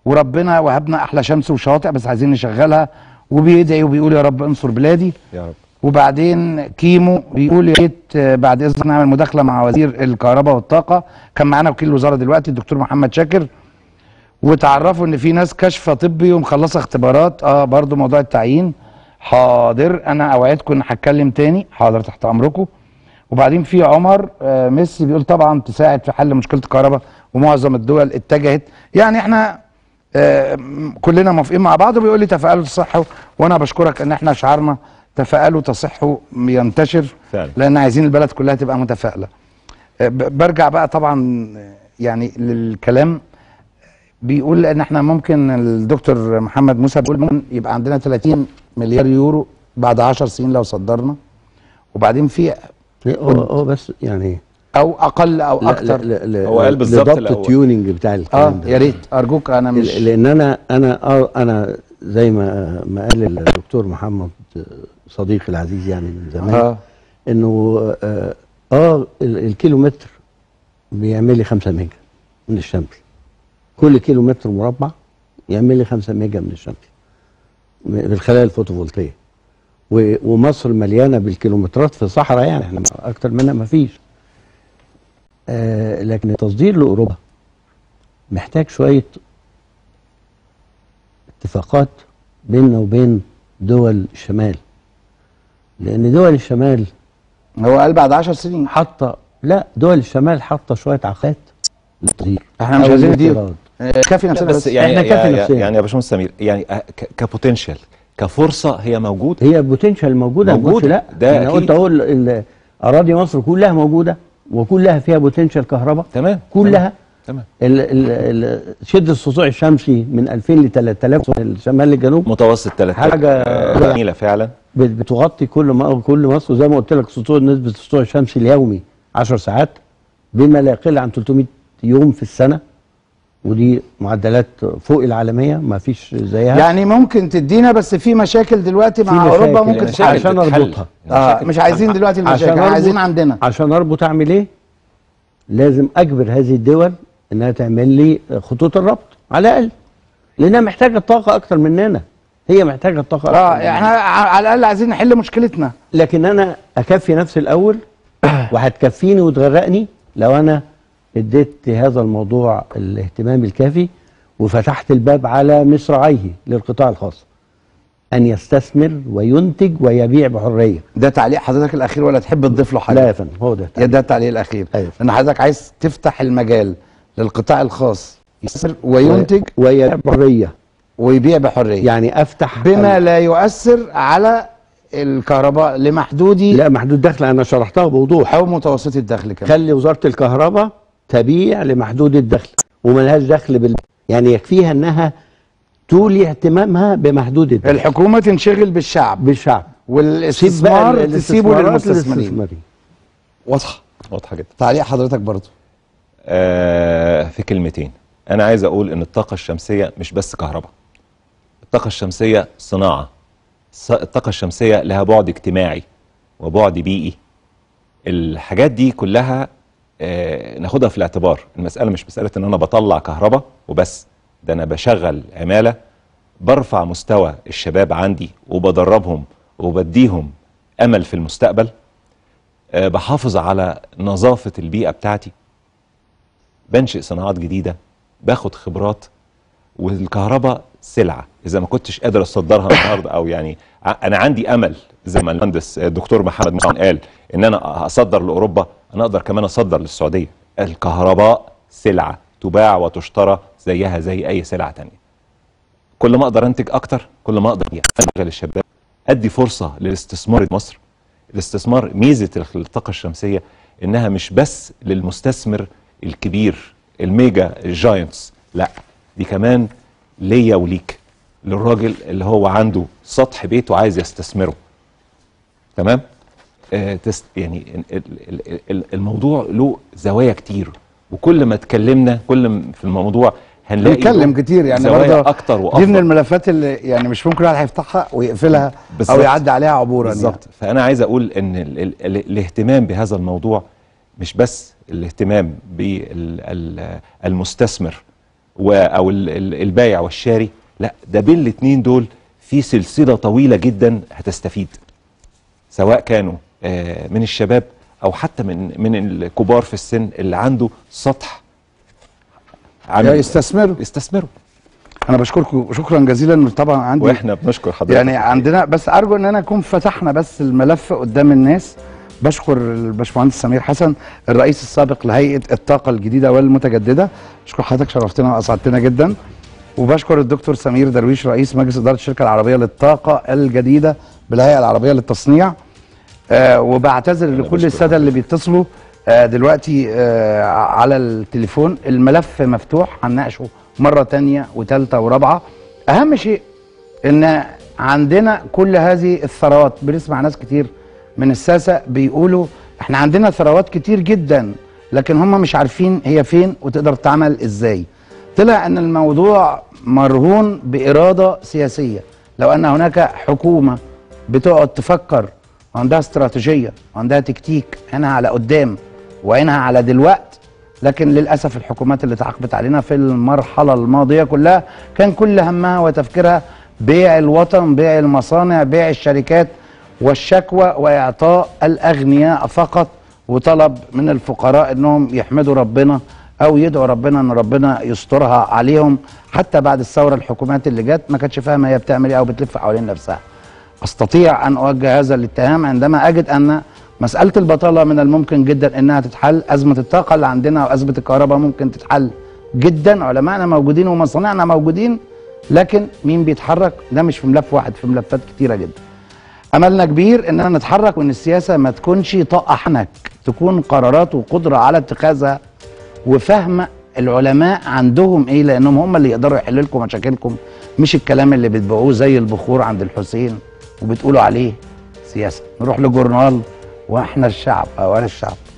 وربنا وهبنا احلى شمس وشاطئ بس عايزين نشغلها وبيدعي وبيقول يا رب انصر بلادي يا رب وبعدين كيمو بيقول يا ريت آه، بعد اذنك نعمل مداخله مع وزير الكهرباء والطاقه كان معانا وكيل الوزاره دلوقتي الدكتور محمد شاكر وتعرفوا ان في ناس كشف طبي ومخلصه اختبارات اه برضو موضوع التعيين حاضر انا اوعدكم ان هتكلم تاني حاضر تحت امركم وبعدين في عمر آه ميسي بيقول طبعا تساعد في حل مشكله الكهرباء ومعظم الدول اتجهت يعني احنا آه م- كلنا موافقين مع بعض وبيقول لي تفاءلوا تصحوا وانا بشكرك ان احنا شعارنا تفاءلوا تصحوا ينتشر فعلا. لان عايزين البلد كلها تبقى متفائله آه، ب- برجع بقى طبعا آه، يعني للكلام بيقول ان احنا ممكن الدكتور محمد موسى بيقول ممكن يبقى عندنا 30 مليار يورو بعد 10 سنين لو صدرنا وبعدين في هو هو بس يعني او اقل او لا اكتر لا لا هو قال بالظبط لضبط الأول. التيوننج بتاع اه الكلام ده يا ريت ارجوك انا مش ل- لان انا انا آه انا زي ما ما قال الدكتور محمد صديقي العزيز يعني من زمان اه انه اه, آه ال- الكيلومتر بيعمل لي 5 ميجا من الشمس كل كيلو متر مربع يعمل لي 5 ميجا من الشمس م- بالخلايا الفوتوفولتيه و- ومصر مليانه بالكيلومترات في الصحراء يعني احنا اكتر منها ما فيش آه لكن التصدير لاوروبا محتاج شويه اتفاقات بيننا وبين دول الشمال لان دول الشمال هو قال بعد 10 سنين حاطه لا دول الشمال حاطه شويه عقات للتصدير احنا مش أو عايزين ندير الاستيراد. آه، كافي نفسنا بس بس يعني إحنا كافي يعني, نفسنا. يعني يا باشمهندس سمير يعني أه، ك- كبوتنشال كفرصه هي موجوده هي بوتنشال موجوده موجودة. موجودة لا ده انا أكيد. قلت اقول ال- اراضي مصر كلها موجوده وكلها فيها بوتنشال كهرباء تمام كلها تمام ال ال ال شده السطوع الشمسي من 2000 ل 3000 من الشمال للجنوب متوسط 3 حاجة- جميله فعلا بت- بتغطي كل ما كل مصر زي ما قلت لك سطوع نسبه السطوع الشمسي اليومي 10 ساعات بما لا يقل عن 300 يوم في السنه ودي معدلات فوق العالميه ما فيش زيها يعني ممكن تدينا بس في مشاكل دلوقتي في مع مشاكل. اوروبا ممكن المشاكل تتحل عشان تتحل. اربطها اه مش عايزين دلوقتي المشاكل احنا أربط- عايزين عندنا عشان اربط اعمل ايه لازم اجبر هذه الدول انها تعمل لي خطوط الربط على الاقل لانها محتاجه طاقه اكتر مننا هي محتاجه طاقه اكتر اه مننا. احنا ع- على الاقل عايزين نحل مشكلتنا لكن انا اكفي نفسي الاول وهتكفيني وتغرقني لو انا اديت هذا الموضوع الاهتمام الكافي وفتحت الباب على مصراعيه للقطاع الخاص ان يستثمر وينتج ويبيع بحريه ده تعليق حضرتك الاخير ولا تحب تضيف له حاجه لا يا فندم هو ده يا ده التعليق الاخير أيوة. ان حضرتك عايز تفتح المجال للقطاع الخاص يستثمر وينتج ويبيع بحريه ويبيع بحريه يعني افتح بما لا يؤثر على الكهرباء لمحدودي لا محدود دخل انا شرحتها بوضوح او متوسطي الدخل كمان خلي وزاره الكهرباء تبيع لمحدود الدخل وملهاش دخل بال يعني يكفيها انها تولي اهتمامها بمحدود الدخل الحكومه تنشغل بالشعب بالشعب سيب بقى والاستثمار ال- تسيبه الاستثمارات للمستثمرين للاستثمارين. واضحه واضحه جدا تعليق حضرتك برضو آه في كلمتين انا عايز اقول ان الطاقه الشمسيه مش بس كهرباء الطاقه الشمسيه صناعه الص- الطاقه الشمسيه لها بعد اجتماعي وبعد بيئي الحاجات دي كلها آه ناخدها في الاعتبار المساله مش مساله ان انا بطلع كهرباء وبس ده انا بشغل عماله برفع مستوى الشباب عندي وبدربهم وبديهم امل في المستقبل آه بحافظ على نظافه البيئه بتاعتي بنشئ صناعات جديده باخد خبرات والكهرباء سلعه اذا ما كنتش قادر اصدرها النهارده او يعني ع- انا عندي امل زي ما المهندس الدكتور محمد موسى قال ان انا اصدر لاوروبا انا اقدر كمان اصدر للسعوديه الكهرباء سلعه تباع وتشترى زيها زي اي سلعه تانية كل ما اقدر انتج اكتر كل ما اقدر اشغل الشباب ادي فرصه للاستثمار في مصر الاستثمار ميزه الطاقه الشمسيه انها مش بس للمستثمر الكبير الميجا الجاينتس لا دي كمان ليا وليك للراجل اللي هو عنده سطح بيت وعايز يستثمره تمام آه تست يعني ال- ال- ال- ال- الموضوع له زوايا كتير وكل ما اتكلمنا كل ما في الموضوع هنلاقي بنتكلم له كتير يعني زوايا برضه اكتر دي من وافضل الملفات اللي يعني مش ممكن الواحد هيفتحها ويقفلها او بالظبط. يعدي عليها عبورا بالظبط فانا عايز اقول ان ال ال ال الاهتمام بهذا الموضوع مش بس الاهتمام بالمستثمر و او ال- ال- البايع والشاري لا ده بين الاثنين دول في سلسله طويله جدا هتستفيد سواء كانوا آه، من الشباب او حتى من من الكبار في السن اللي عنده سطح يا يستثمروا استثمروا انا بشكركم شكرا جزيلا طبعا عندي واحنا بنشكر حضرتك يعني عندنا بس ارجو ان انا اكون فتحنا بس الملف قدام الناس بشكر الباشمهندس سمير حسن الرئيس السابق لهيئه الطاقه الجديده والمتجدده بشكر حضرتك شرفتنا واسعدتنا جدا وبشكر الدكتور سمير درويش رئيس مجلس اداره الشركه العربيه للطاقه الجديده بالهيئه العربيه للتصنيع آه وبعتذر لكل الساده اللي بيتصلوا آه دلوقتي آه على التليفون الملف مفتوح هنناقشه مره تانية وثالثه ورابعه اهم شيء ان عندنا كل هذه الثروات بنسمع ناس كتير من الساسه بيقولوا احنا عندنا ثروات كتير جدا لكن هم مش عارفين هي فين وتقدر تعمل ازاي طلع ان الموضوع مرهون باراده سياسيه لو ان هناك حكومه بتقعد تفكر وعندها استراتيجيه وعندها تكتيك عينها على قدام وعينها على دلوقت لكن للاسف الحكومات اللي تعاقبت علينا في المرحله الماضيه كلها كان كل همها وتفكيرها بيع الوطن بيع المصانع بيع الشركات والشكوى واعطاء الاغنياء فقط وطلب من الفقراء انهم يحمدوا ربنا او يدعوا ربنا ان ربنا يسترها عليهم حتى بعد الثوره الحكومات اللي جت ما كانتش فاهمه هي بتعمل ايه او بتلف حوالين نفسها استطيع ان اوجه هذا الاتهام عندما اجد ان مساله البطاله من الممكن جدا انها تتحل ازمه الطاقه اللي عندنا وازمه الكهرباء ممكن تتحل جدا علمائنا موجودين ومصانعنا موجودين لكن مين بيتحرك ده مش في ملف واحد في ملفات كتيره جدا املنا كبير اننا نتحرك وان السياسه ما تكونش طاقه حنك تكون قرارات وقدره على اتخاذها وفهم العلماء عندهم ايه لانهم هم اللي يقدروا يحلوا لكم مشاكلكم مش الكلام اللي بتبيعوه زي البخور عند الحسين وبتقولوا عليه سياسه نروح لجورنال واحنا الشعب او انا الشعب